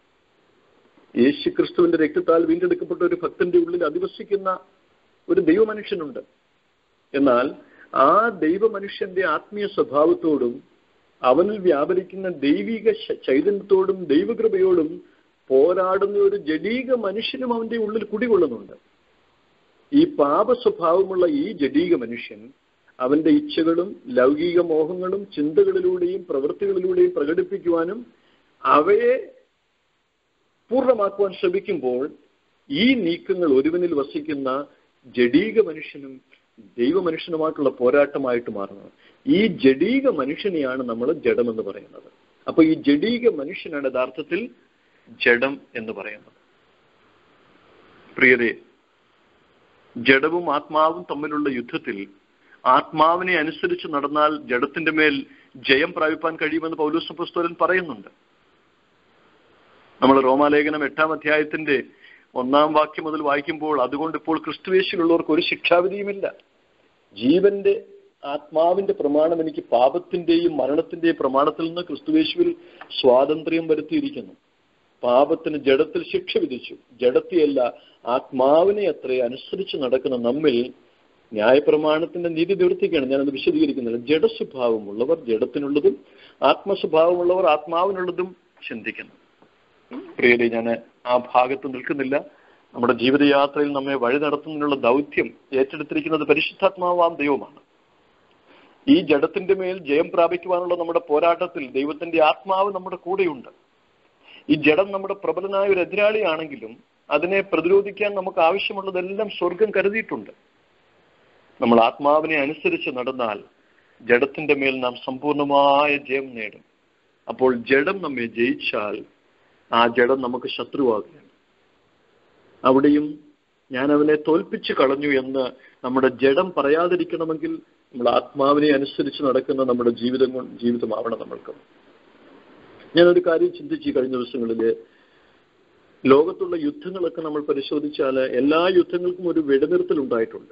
യേശു ക്രിസ്തുവിന്റെ രക്തത്താൽ വീണ്ടെടുക്കപ്പെട്ട ഒരു ഭക്തന്റെ ഉള്ളിൽ അധിവസിക്കുന്ന ഒരു ദൈവമനുഷ്യനുണ്ട് എന്നാൽ ആ ദൈവമനുഷ്യന്റെ ആത്മീയ സ്വഭാവത്തോടും അവനിൽ വ്യാപരിക്കുന്ന ദൈവിക ശ- ചൈതന്യത്തോടും ദൈവകൃപയോടും പോരാടുന്ന ഒരു ജഡീക മനുഷ്യനും അവന്റെ ഉള്ളിൽ കുടികൊള്ളുന്നുണ്ട് ഈ പാപ സ്വഭാവമുള്ള ഈ ജഡീക മനുഷ്യൻ അവന്റെ ഇച്ഛകളും ലൗകിക മോഹങ്ങളും ചിന്തകളിലൂടെയും പ്രവൃത്തികളിലൂടെയും പ്രകടിപ്പിക്കുവാനും അവയെ പൂർണ്ണമാക്കുവാൻ ശ്രമിക്കുമ്പോൾ ഈ നീക്കങ്ങൾ ഒരുവനിൽ വസിക്കുന്ന ജഡീക മനുഷ്യനും ദൈവമനുഷ്യനുമായിട്ടുള്ള പോരാട്ടമായിട്ട് മാറുന്നത് ഈ ജഡീക മനുഷ്യനെയാണ് നമ്മൾ ജഡമെന്ന് പറയുന്നത് അപ്പൊ ഈ ജഡീക മനുഷ്യനാണ് യഥാർത്ഥത്തിൽ ജഡം എന്ന് പറയുന്നത് പ്രിയരെ ജഡവും ആത്മാവും തമ്മിലുള്ള യുദ്ധത്തിൽ ആത്മാവിനെ അനുസരിച്ച് നടന്നാൽ ജഡത്തിന്റെ മേൽ ജയം പ്രാപിപ്പാൻ കഴിയുമെന്ന് പൗലോസ് പുസ്തകൻ പറയുന്നുണ്ട് നമ്മൾ റോമാലേഖനം എട്ടാം അധ്യായത്തിന്റെ ഒന്നാം വാക്യം മുതൽ വായിക്കുമ്പോൾ അതുകൊണ്ട് ഇപ്പോൾ ക്രിസ്തുവേശിലുള്ളവർക്ക് ഒരു ശിക്ഷാവിധിയുമില്ല ജീവന്റെ ആത്മാവിന്റെ പ്രമാണം എനിക്ക് പാപത്തിന്റെയും മരണത്തിന്റെയും പ്രമാണത്തിൽ നിന്ന് ക്രിസ്തുവേശുവിൽ സ്വാതന്ത്ര്യം വരുത്തിയിരിക്കുന്നു പാപത്തിന് ജഡത്തിൽ ശിക്ഷ വിധിച്ചു ജഡത്തെയല്ല ആത്മാവിനെ അത്രേ അനുസരിച്ച് നടക്കുന്ന നമ്മിൽ ന്യായപ്രമാണത്തിന്റെ നീതി നിവർത്തിക്കുകയാണ് ഞാനത് വിശദീകരിക്കുന്നില്ല ജഡസ്വഭാവമുള്ളവർ ജഡത്തിനുള്ളതും ആത്മസ്വഭാവമുള്ളവർ ആത്മാവിനുള്ളതും ചിന്തിക്കുന്നു പ്രിയരെ ഞാൻ ആ ഭാഗത്ത് നിൽക്കുന്നില്ല നമ്മുടെ ജീവിതയാത്രയിൽ നമ്മെ വഴി നടത്തുന്നതിനുള്ള ദൗത്യം ഏറ്റെടുത്തിരിക്കുന്നത് പരിശുദ്ധാത്മാവാം ദൈവമാണ് ഈ ജഡത്തിന്റെ മേൽ ജയം പ്രാപിക്കുവാനുള്ള നമ്മുടെ പോരാട്ടത്തിൽ ദൈവത്തിന്റെ ആത്മാവ് നമ്മുടെ കൂടെയുണ്ട് ഈ ജഡം നമ്മുടെ പ്രബലനായ ഒരു എതിരാളിയാണെങ്കിലും അതിനെ പ്രതിരോധിക്കാൻ നമുക്ക് ആവശ്യമുള്ളതെല്ലാം സ്വർഗം കരുതിയിട്ടുണ്ട് നമ്മൾ ആത്മാവിനെ അനുസരിച്ച് നടന്നാൽ ജഡത്തിന്റെ മേൽ നാം സമ്പൂർണമായ ജയം നേടും അപ്പോൾ ജഡം നമ്മെ ജയിച്ചാൽ ആ ജഡം നമുക്ക് ശത്രുവാകുകയാണ് അവിടെയും ഞാൻ അവനെ തോൽപ്പിച്ചു കളഞ്ഞു എന്ന് നമ്മുടെ ജഡം പറയാതിരിക്കണമെങ്കിൽ നമ്മൾ ആത്മാവിനെ അനുസരിച്ച് നടക്കുന്ന നമ്മുടെ ജീവിതം കൊണ്ട് ജീവിതമാവണം നമ്മൾക്ക് ഞാനൊരു കാര്യം ചിന്തിച്ചു ഈ കഴിഞ്ഞ ദിവസങ്ങളില് ലോകത്തുള്ള യുദ്ധങ്ങളൊക്കെ നമ്മൾ പരിശോധിച്ചാൽ എല്ലാ യുദ്ധങ്ങൾക്കും ഒരു വെടിനിർത്തൽ ഉണ്ടായിട്ടുണ്ട്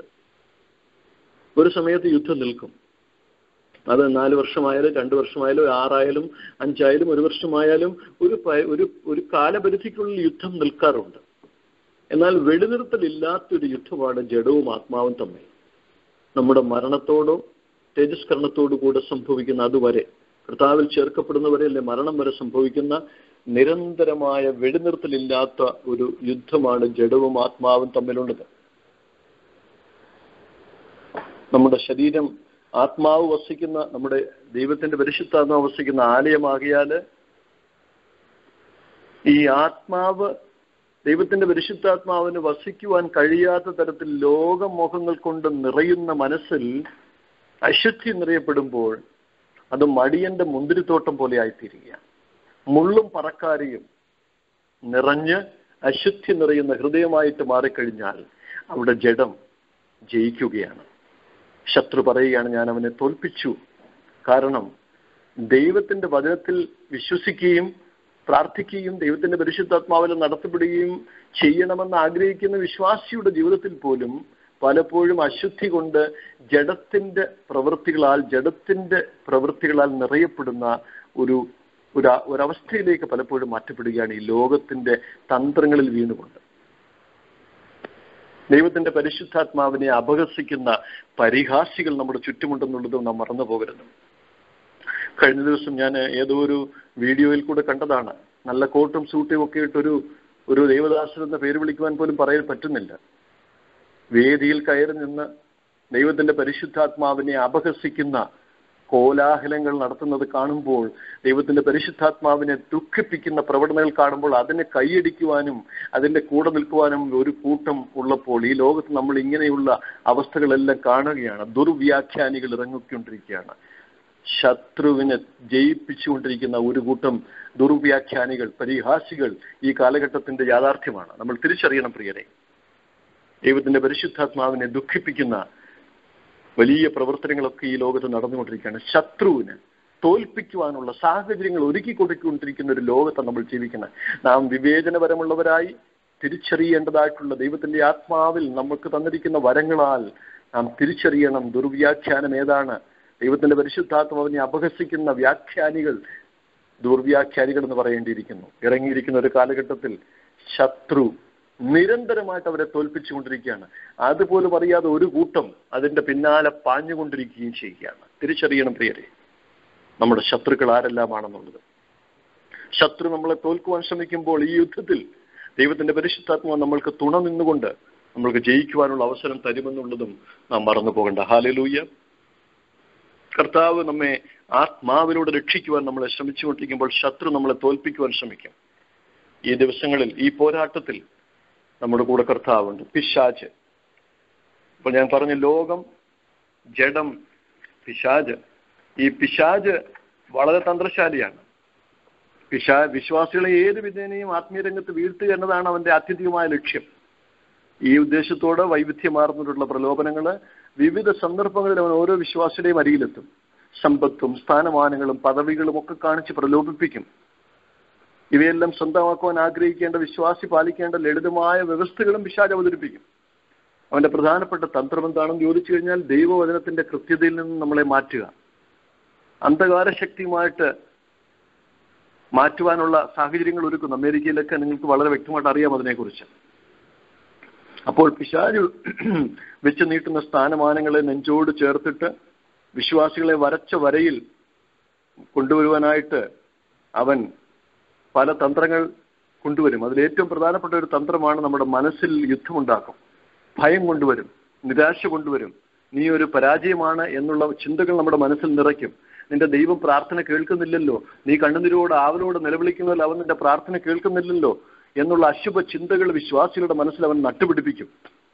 ഒരു സമയത്ത് യുദ്ധം നിൽക്കും അത് നാല് വർഷമായാലും രണ്ട് വർഷമായാലും ആറായാലും അഞ്ചായാലും ഒരു വർഷമായാലും ഒരു പ- ഒരു ഒരു കാലപരിധിക്കുള്ളിൽ യുദ്ധം നിൽക്കാറുണ്ട് എന്നാൽ വെടിനിർത്തലില്ലാത്തൊരു യുദ്ധമാണ് ജഡവും ആത്മാവും തമ്മിൽ നമ്മുടെ മരണത്തോടോ തേജസ്കരണത്തോടു കൂടെ സംഭവിക്കുന്ന അതുവരെ കർത്താവിൽ ചേർക്കപ്പെടുന്നവരെയല്ലേ മരണം വരെ സംഭവിക്കുന്ന നിരന്തരമായ വെടിനിർത്തലില്ലാത്ത ഒരു യുദ്ധമാണ് ജഡവും ആത്മാവും തമ്മിലുള്ളത് നമ്മുടെ ശരീരം ആത്മാവ് വസിക്കുന്ന നമ്മുടെ ദൈവത്തിന്റെ പരിശുദ്ധാത്മാവ് വസിക്കുന്ന ആലയമാകിയാല് ഈ ആത്മാവ് ദൈവത്തിന്റെ പരിശുദ്ധാത്മാവിന് വസിക്കുവാൻ കഴിയാത്ത തരത്തിൽ ലോകമോഹങ്ങൾ കൊണ്ട് നിറയുന്ന മനസ്സിൽ അശുദ്ധി നിറയപ്പെടുമ്പോൾ അത് മടിയന്റെ മുന്തിരിത്തോട്ടം പോലെ ആയിത്തീരുകയാണ് മുള്ളും പറക്കാരിയും നിറഞ്ഞ് അശുദ്ധി നിറയുന്ന ഹൃദയമായിട്ട് മാറിക്കഴിഞ്ഞാൽ അവിടെ ജഡം ജയിക്കുകയാണ് ശത്രു പറയുകയാണ് ഞാൻ അവനെ തോൽപ്പിച്ചു കാരണം ദൈവത്തിന്റെ വചനത്തിൽ വിശ്വസിക്കുകയും പ്രാർത്ഥിക്കുകയും ദൈവത്തിന്റെ പരിശുദ്ധാത്മാവിൽ നടത്തപ്പെടുകയും ചെയ്യണമെന്ന് ആഗ്രഹിക്കുന്ന വിശ്വാസിയുടെ ജീവിതത്തിൽ പോലും പലപ്പോഴും അശുദ്ധി കൊണ്ട് ജഡത്തിന്റെ പ്രവൃത്തികളാൽ ജഡത്തിന്റെ പ്രവൃത്തികളാൽ നിറയപ്പെടുന്ന ഒരു ഒരു ഒരവസ്ഥയിലേക്ക് പലപ്പോഴും മാറ്റപ്പെടുകയാണ് ഈ ലോകത്തിന്റെ തന്ത്രങ്ങളിൽ വീണുകൊണ്ട് ദൈവത്തിന്റെ പരിശുദ്ധാത്മാവിനെ അപഹസിക്കുന്ന പരിഹാസികൾ നമ്മുടെ ചുറ്റുമുണ്ടെന്നുള്ളത് നാം മറന്നു പോകരുത് കഴിഞ്ഞ ദിവസം ഞാൻ ഏതോ ഒരു വീഡിയോയിൽ കൂടെ കണ്ടതാണ് നല്ല കോട്ടും സൂട്ടും ഒക്കെ ഇട്ടൊരു ഒരു ദേവദാസൻ എന്ന പേര് വിളിക്കുവാൻ പോലും പറയാൻ പറ്റുന്നില്ല വേദിയിൽ കയറി നിന്ന് ദൈവത്തിന്റെ പരിശുദ്ധാത്മാവിനെ അപഹസിക്കുന്ന കോലാഹലങ്ങൾ നടത്തുന്നത് കാണുമ്പോൾ ദൈവത്തിന്റെ പരിശുദ്ധാത്മാവിനെ ദുഃഖിപ്പിക്കുന്ന പ്രവണതകൾ കാണുമ്പോൾ അതിനെ കൈയടിക്കുവാനും അതിന്റെ കൂടെ നിൽക്കുവാനും ഒരു കൂട്ടം ഉള്ളപ്പോൾ ഈ ലോകത്ത് നമ്മൾ ഇങ്ങനെയുള്ള അവസ്ഥകളെല്ലാം കാണുകയാണ് ദുർവ്യാഖ്യാനികൾ ഇറങ്ങിക്കൊണ്ടിരിക്കുകയാണ് ശത്രുവിനെ ജയിപ്പിച്ചുകൊണ്ടിരിക്കുന്ന ഒരു കൂട്ടം ദുർവ്യാഖ്യാനികൾ പരിഹാസികൾ ഈ കാലഘട്ടത്തിന്റെ യാഥാർത്ഥ്യമാണ് നമ്മൾ തിരിച്ചറിയണം പ്രിയരെ ദൈവത്തിന്റെ പരിശുദ്ധാത്മാവിനെ ദുഃഖിപ്പിക്കുന്ന വലിയ പ്രവർത്തനങ്ങളൊക്കെ ഈ ലോകത്ത് നടന്നുകൊണ്ടിരിക്കുകയാണ് ശത്രുവിന് തോൽപ്പിക്കുവാനുള്ള സാഹചര്യങ്ങൾ ഒരുക്കി കൊടുക്കൊണ്ടിരിക്കുന്ന ഒരു ലോകത്താണ് നമ്മൾ ജീവിക്കുന്നത് നാം വിവേചനപരമുള്ളവരായി തിരിച്ചറിയേണ്ടതായിട്ടുള്ള ദൈവത്തിന്റെ ആത്മാവിൽ നമുക്ക് തന്നിരിക്കുന്ന വരങ്ങളാൽ നാം തിരിച്ചറിയണം ദുർവ്യാഖ്യാനം ഏതാണ് ദൈവത്തിന്റെ പരിശുദ്ധാത്മാവിനെ അപഹസിക്കുന്ന വ്യാഖ്യാനികൾ ദുർവ്യാഖ്യാനികൾ എന്ന് പറയേണ്ടിയിരിക്കുന്നു ഇറങ്ങിയിരിക്കുന്ന ഒരു കാലഘട്ടത്തിൽ ശത്രു നിരന്തരമായിട്ട് അവരെ തോൽപ്പിച്ചുകൊണ്ടിരിക്കുകയാണ് അതുപോലും അറിയാതെ ഒരു കൂട്ടം അതിന്റെ പിന്നാലെ പാഞ്ഞുകൊണ്ടിരിക്കുകയും ചെയ്യുകയാണ് തിരിച്ചറിയണം പ്രിയരെ നമ്മുടെ ശത്രുക്കൾ ആരെല്ലാമാണെന്നുള്ളത് ശത്രു നമ്മളെ തോൽക്കുവാൻ ശ്രമിക്കുമ്പോൾ ഈ യുദ്ധത്തിൽ ദൈവത്തിന്റെ പരിശുദ്ധാത്മാവ് നമ്മൾക്ക് തുണ നിന്നുകൊണ്ട് നമ്മൾക്ക് ജയിക്കുവാനുള്ള അവസരം തരുമെന്നുള്ളതും നാം മറന്നു പോകണ്ട ഹാലലൂയ്യ കർത്താവ് നമ്മെ ആത്മാവിലൂടെ രക്ഷിക്കുവാൻ നമ്മളെ ശ്രമിച്ചുകൊണ്ടിരിക്കുമ്പോൾ ശത്രു നമ്മളെ തോൽപ്പിക്കുവാൻ ശ്രമിക്കും ഈ ദിവസങ്ങളിൽ ഈ പോരാട്ടത്തിൽ നമ്മുടെ കൂടെ കർത്താവുണ്ട് പിശാജ് ഇപ്പൊ ഞാൻ പറഞ്ഞു ലോകം ജഡം പിശാജ് ഈ പിശാജ് വളരെ തന്ത്രശാലിയാണ് പിശാ വിശ്വാസികളെ ഏത് വിധേനയും ആത്മീയ രംഗത്ത് വീഴ്ത്തുക എന്നതാണ് അവന്റെ അത്യധികമായ ലക്ഷ്യം ഈ ഉദ്ദേശത്തോട് വൈവിധ്യമാർന്നിട്ടുള്ള പ്രലോഭനങ്ങള് വിവിധ സന്ദർഭങ്ങളിൽ അവൻ ഓരോ വിശ്വാസിയുടെയും അരികിലെത്തും സമ്പത്തും സ്ഥാനമാനങ്ങളും പദവികളും ഒക്കെ കാണിച്ച് പ്രലോഭിപ്പിക്കും ഇവയെല്ലാം സ്വന്തമാക്കുവാൻ ആഗ്രഹിക്കേണ്ട വിശ്വാസി പാലിക്കേണ്ട ലളിതമായ വ്യവസ്ഥകളും പിശാജ് അവതരിപ്പിക്കും അവന്റെ പ്രധാനപ്പെട്ട തന്ത്രം എന്താണെന്ന് ചോദിച്ചു കഴിഞ്ഞാൽ ദൈവവചനത്തിന്റെ കൃത്യതയിൽ നിന്ന് നമ്മളെ മാറ്റുക അന്ധകാര ശക്തിയുമായിട്ട് മാറ്റുവാനുള്ള സാഹചര്യങ്ങൾ ഒരുക്കുന്നു അമേരിക്കയിലൊക്കെ നിങ്ങൾക്ക് വളരെ വ്യക്തമായിട്ട് അറിയാം അതിനെക്കുറിച്ച് അപ്പോൾ പിശാജ് വെച്ച് നീട്ടുന്ന സ്ഥാനമാനങ്ങളെ നെഞ്ചോട് ചേർത്തിട്ട് വിശ്വാസികളെ വരച്ച വരയിൽ കൊണ്ടുവരുവാനായിട്ട് അവൻ പല തന്ത്രങ്ങൾ കൊണ്ടുവരും അതിൽ ഏറ്റവും പ്രധാനപ്പെട്ട ഒരു തന്ത്രമാണ് നമ്മുടെ മനസ്സിൽ യുദ്ധമുണ്ടാക്കും ഭയം കൊണ്ടുവരും നിരാശ കൊണ്ടുവരും നീ ഒരു പരാജയമാണ് എന്നുള്ള ചിന്തകൾ നമ്മുടെ മനസ്സിൽ നിറയ്ക്കും നിന്റെ ദൈവം പ്രാർത്ഥന കേൾക്കുന്നില്ലല്ലോ നീ കണ്ണുനീരോട് ആവലോട് നിലവിളിക്കുന്നതിൽ അവൻ നിന്റെ പ്രാർത്ഥന കേൾക്കുന്നില്ലല്ലോ എന്നുള്ള അശുഭ ചിന്തകൾ വിശ്വാസികളുടെ മനസ്സിൽ അവൻ നട്ടുപിടിപ്പിക്കും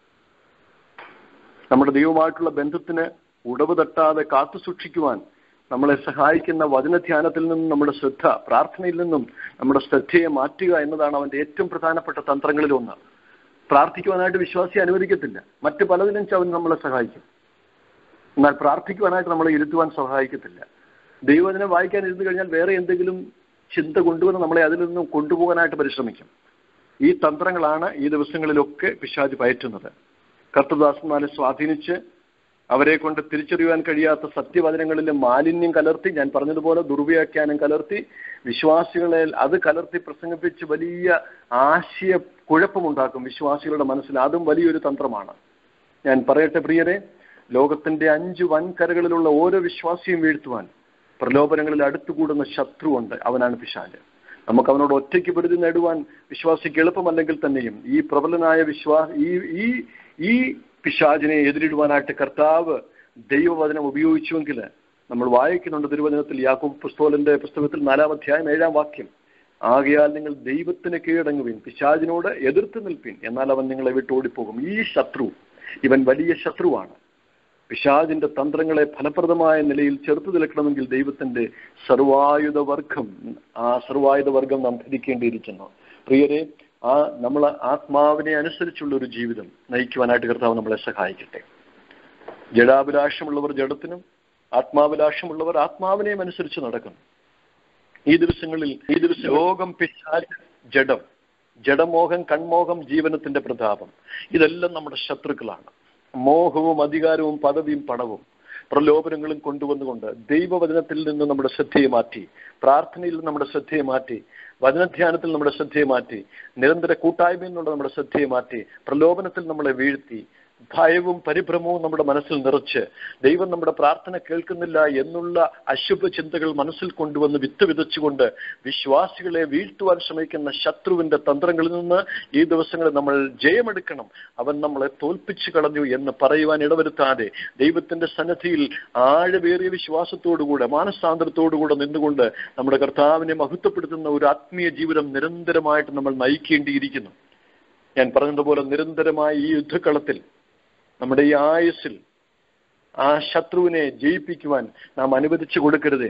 നമ്മുടെ ദൈവമായിട്ടുള്ള ബന്ധത്തിന് ഉടവ് തട്ടാതെ കാത്തു സൂക്ഷിക്കുവാൻ നമ്മളെ സഹായിക്കുന്ന വചനധ്യാനത്തിൽ നിന്നും നമ്മുടെ ശ്രദ്ധ പ്രാർത്ഥനയിൽ നിന്നും നമ്മുടെ ശ്രദ്ധയെ മാറ്റുക എന്നതാണ് അവന്റെ ഏറ്റവും പ്രധാനപ്പെട്ട തന്ത്രങ്ങളിൽ ഒന്ന് പ്രാർത്ഥിക്കുവാനായിട്ട് വിശ്വാസി അനുവദിക്കത്തില്ല മറ്റു പലതിനും അവൻ നമ്മളെ സഹായിക്കും എന്നാൽ പ്രാർത്ഥിക്കുവാനായിട്ട് നമ്മളെ ഇരുത്തുവാൻ സഹായിക്കത്തില്ല ദൈവവചനം വായിക്കാൻ ഇരുന്നു കഴിഞ്ഞാൽ വേറെ എന്തെങ്കിലും ചിന്ത കൊണ്ടുവന്ന് നമ്മളെ അതിൽ നിന്നും കൊണ്ടുപോകാനായിട്ട് പരിശ്രമിക്കും ഈ തന്ത്രങ്ങളാണ് ഈ ദിവസങ്ങളിലൊക്കെ പിശാജ് പയറ്റുന്നത് കർത്തദാസന്മാരെ സ്വാധീനിച്ച് അവരെ കൊണ്ട് തിരിച്ചറിയുവാൻ കഴിയാത്ത സത്യവചനങ്ങളിലെ മാലിന്യം കലർത്തി ഞാൻ പറഞ്ഞതുപോലെ ദുർവ്യാഖ്യാനം കലർത്തി വിശ്വാസികളെ അത് കലർത്തി പ്രസംഗിപ്പിച്ച് വലിയ ആശയ കുഴപ്പമുണ്ടാക്കും വിശ്വാസികളുടെ മനസ്സിൽ അതും വലിയൊരു തന്ത്രമാണ് ഞാൻ പറയട്ടെ പ്രിയരെ ലോകത്തിന്റെ അഞ്ച് വൻകരകളിലുള്ള ഓരോ വിശ്വാസിയും വീഴ്ത്തുവാൻ പ്രലോഭനങ്ങളിൽ അടുത്തുകൂടുന്ന ശത്രുവുണ്ട് അവനാണ് പിശാല് നമുക്ക് അവനോട് ഒറ്റയ്ക്ക് പൊരുതി നേടുവാൻ വിശ്വാസിക്ക് എളുപ്പമല്ലെങ്കിൽ തന്നെയും ഈ പ്രബലനായ വിശ്വാ ഈ ഈ ഈ പിശാചിനെ എതിരിടുവാനായിട്ട് കർത്താവ് ദൈവവചനം ഉപയോഗിച്ചുവെങ്കിൽ നമ്മൾ വായിക്കുന്നുണ്ട് തിരുവചനത്തിൽ യാക്കൂബ് പുസ്തോലന്റെ പുസ്തകത്തിൽ നാലാം അധ്യായം ഏഴാം വാക്യം ആകയാൽ നിങ്ങൾ ദൈവത്തിന് കീഴടങ്ങുവിൻ പിശാചിനോട് എതിർത്ത് നിൽപ്പിൻ എന്നാൽ അവൻ നിങ്ങളെ വിട്ട് ഓടിപ്പോകും ഈ ശത്രു ഇവൻ വലിയ ശത്രുവാണ് പിശാചിന്റെ തന്ത്രങ്ങളെ ഫലപ്രദമായ നിലയിൽ ചെറുത്തു നിൽക്കണമെങ്കിൽ ദൈവത്തിന്റെ സർവായുധ വർഗം ആ സർവായുധ വർഗം നാം ധരിക്കേണ്ടിയിരിക്കുന്നു പ്രിയരെ ആ നമ്മൾ ആത്മാവിനെ അനുസരിച്ചുള്ള ഒരു ജീവിതം നയിക്കുവാനായിട്ട് കർത്താവ് നമ്മളെ സഹായിക്കട്ടെ ജഡാഭിലാഷമുള്ളവർ ജഡത്തിനും ആത്മാഭിലാഷമുള്ളവർ ആത്മാവിനെയും അനുസരിച്ച് നടക്കുന്നു ഈ ദിവസങ്ങളിൽ ഈ ദിവസം ലോകം പിശാച് ജഡം ജഡമോഹം കൺമോഹം ജീവനത്തിന്റെ പ്രതാപം ഇതെല്ലാം നമ്മുടെ ശത്രുക്കളാണ് മോഹവും അധികാരവും പദവിയും പണവും പ്രലോഭനങ്ങളും കൊണ്ടുവന്നുകൊണ്ട് ദൈവവചനത്തിൽ നിന്ന് നമ്മുടെ ശ്രദ്ധയെ മാറ്റി പ്രാർത്ഥനയിൽ നിന്ന് നമ്മുടെ ശ്രദ്ധയെ മാറ്റി വചനധ്യാനത്തിൽ നമ്മുടെ ശ്രദ്ധയെ മാറ്റി നിരന്തര കൂട്ടായ്മയിൽ നിന്നുള്ള നമ്മുടെ ശ്രദ്ധയെ മാറ്റി പ്രലോഭനത്തിൽ നമ്മളെ വീഴ്ത്തി ഭയവും പരിഭ്രമവും നമ്മുടെ മനസ്സിൽ നിറച്ച് ദൈവം നമ്മുടെ പ്രാർത്ഥന കേൾക്കുന്നില്ല എന്നുള്ള അശുഭ ചിന്തകൾ മനസ്സിൽ കൊണ്ടുവന്ന് വിത്ത് വിതച്ചുകൊണ്ട് വിശ്വാസികളെ വീഴ്ത്തുവാൻ ശ്രമിക്കുന്ന ശത്രുവിന്റെ തന്ത്രങ്ങളിൽ നിന്ന് ഈ ദിവസങ്ങളിൽ നമ്മൾ ജയമെടുക്കണം അവൻ നമ്മളെ തോൽപ്പിച്ചു കളഞ്ഞു എന്ന് പറയുവാൻ ഇടവരുത്താതെ ദൈവത്തിന്റെ സന്നദ്ധിയിൽ ആഴവേറിയ വിശ്വാസത്തോടുകൂടെ മാനസാന്തരത്തോടുകൂടെ നിന്നുകൊണ്ട് നമ്മുടെ കർത്താവിനെ മഹത്വപ്പെടുത്തുന്ന ഒരു ആത്മീയ ജീവിതം നിരന്തരമായിട്ട് നമ്മൾ നയിക്കേണ്ടിയിരിക്കുന്നു ഞാൻ പറഞ്ഞതുപോലെ നിരന്തരമായ ഈ യുദ്ധക്കളത്തിൽ നമ്മുടെ ഈ ആയുസ്സിൽ ആ ശത്രുവിനെ ജയിപ്പിക്കുവാൻ നാം അനുവദിച്ചു കൊടുക്കരുതേ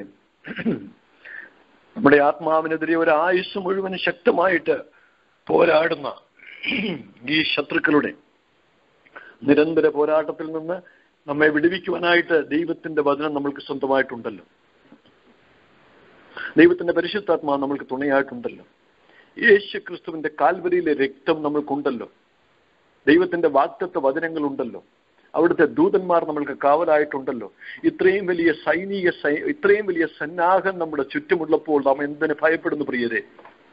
നമ്മുടെ ആത്മാവിനെതിരെ ഒരു ആയുസ് മുഴുവൻ ശക്തമായിട്ട് പോരാടുന്ന ഈ ശത്രുക്കളുടെ നിരന്തര പോരാട്ടത്തിൽ നിന്ന് നമ്മെ വിടുവിക്കുവാനായിട്ട് ദൈവത്തിന്റെ വചനം നമ്മൾക്ക് സ്വന്തമായിട്ടുണ്ടല്ലോ ദൈവത്തിന്റെ പരിശുദ്ധാത്മാവ് നമ്മൾക്ക് തുണയായിട്ടുണ്ടല്ലോ യേശു ക്രിസ്തുവിന്റെ കാൽവരിയിലെ രക്തം നമ്മൾക്കുണ്ടല്ലോ ദൈവത്തിന്റെ വാക്തത്വ വചനങ്ങളുണ്ടല്ലോ അവിടുത്തെ ദൂതന്മാർ നമ്മൾക്ക് കാവലായിട്ടുണ്ടല്ലോ ഇത്രയും വലിയ സൈനിക സൈ ഇത്രയും വലിയ സന്നാഹം നമ്മുടെ ചുറ്റുമുള്ളപ്പോൾ നാം എന്തിനു ഭയപ്പെടുന്നു പ്രിയരെ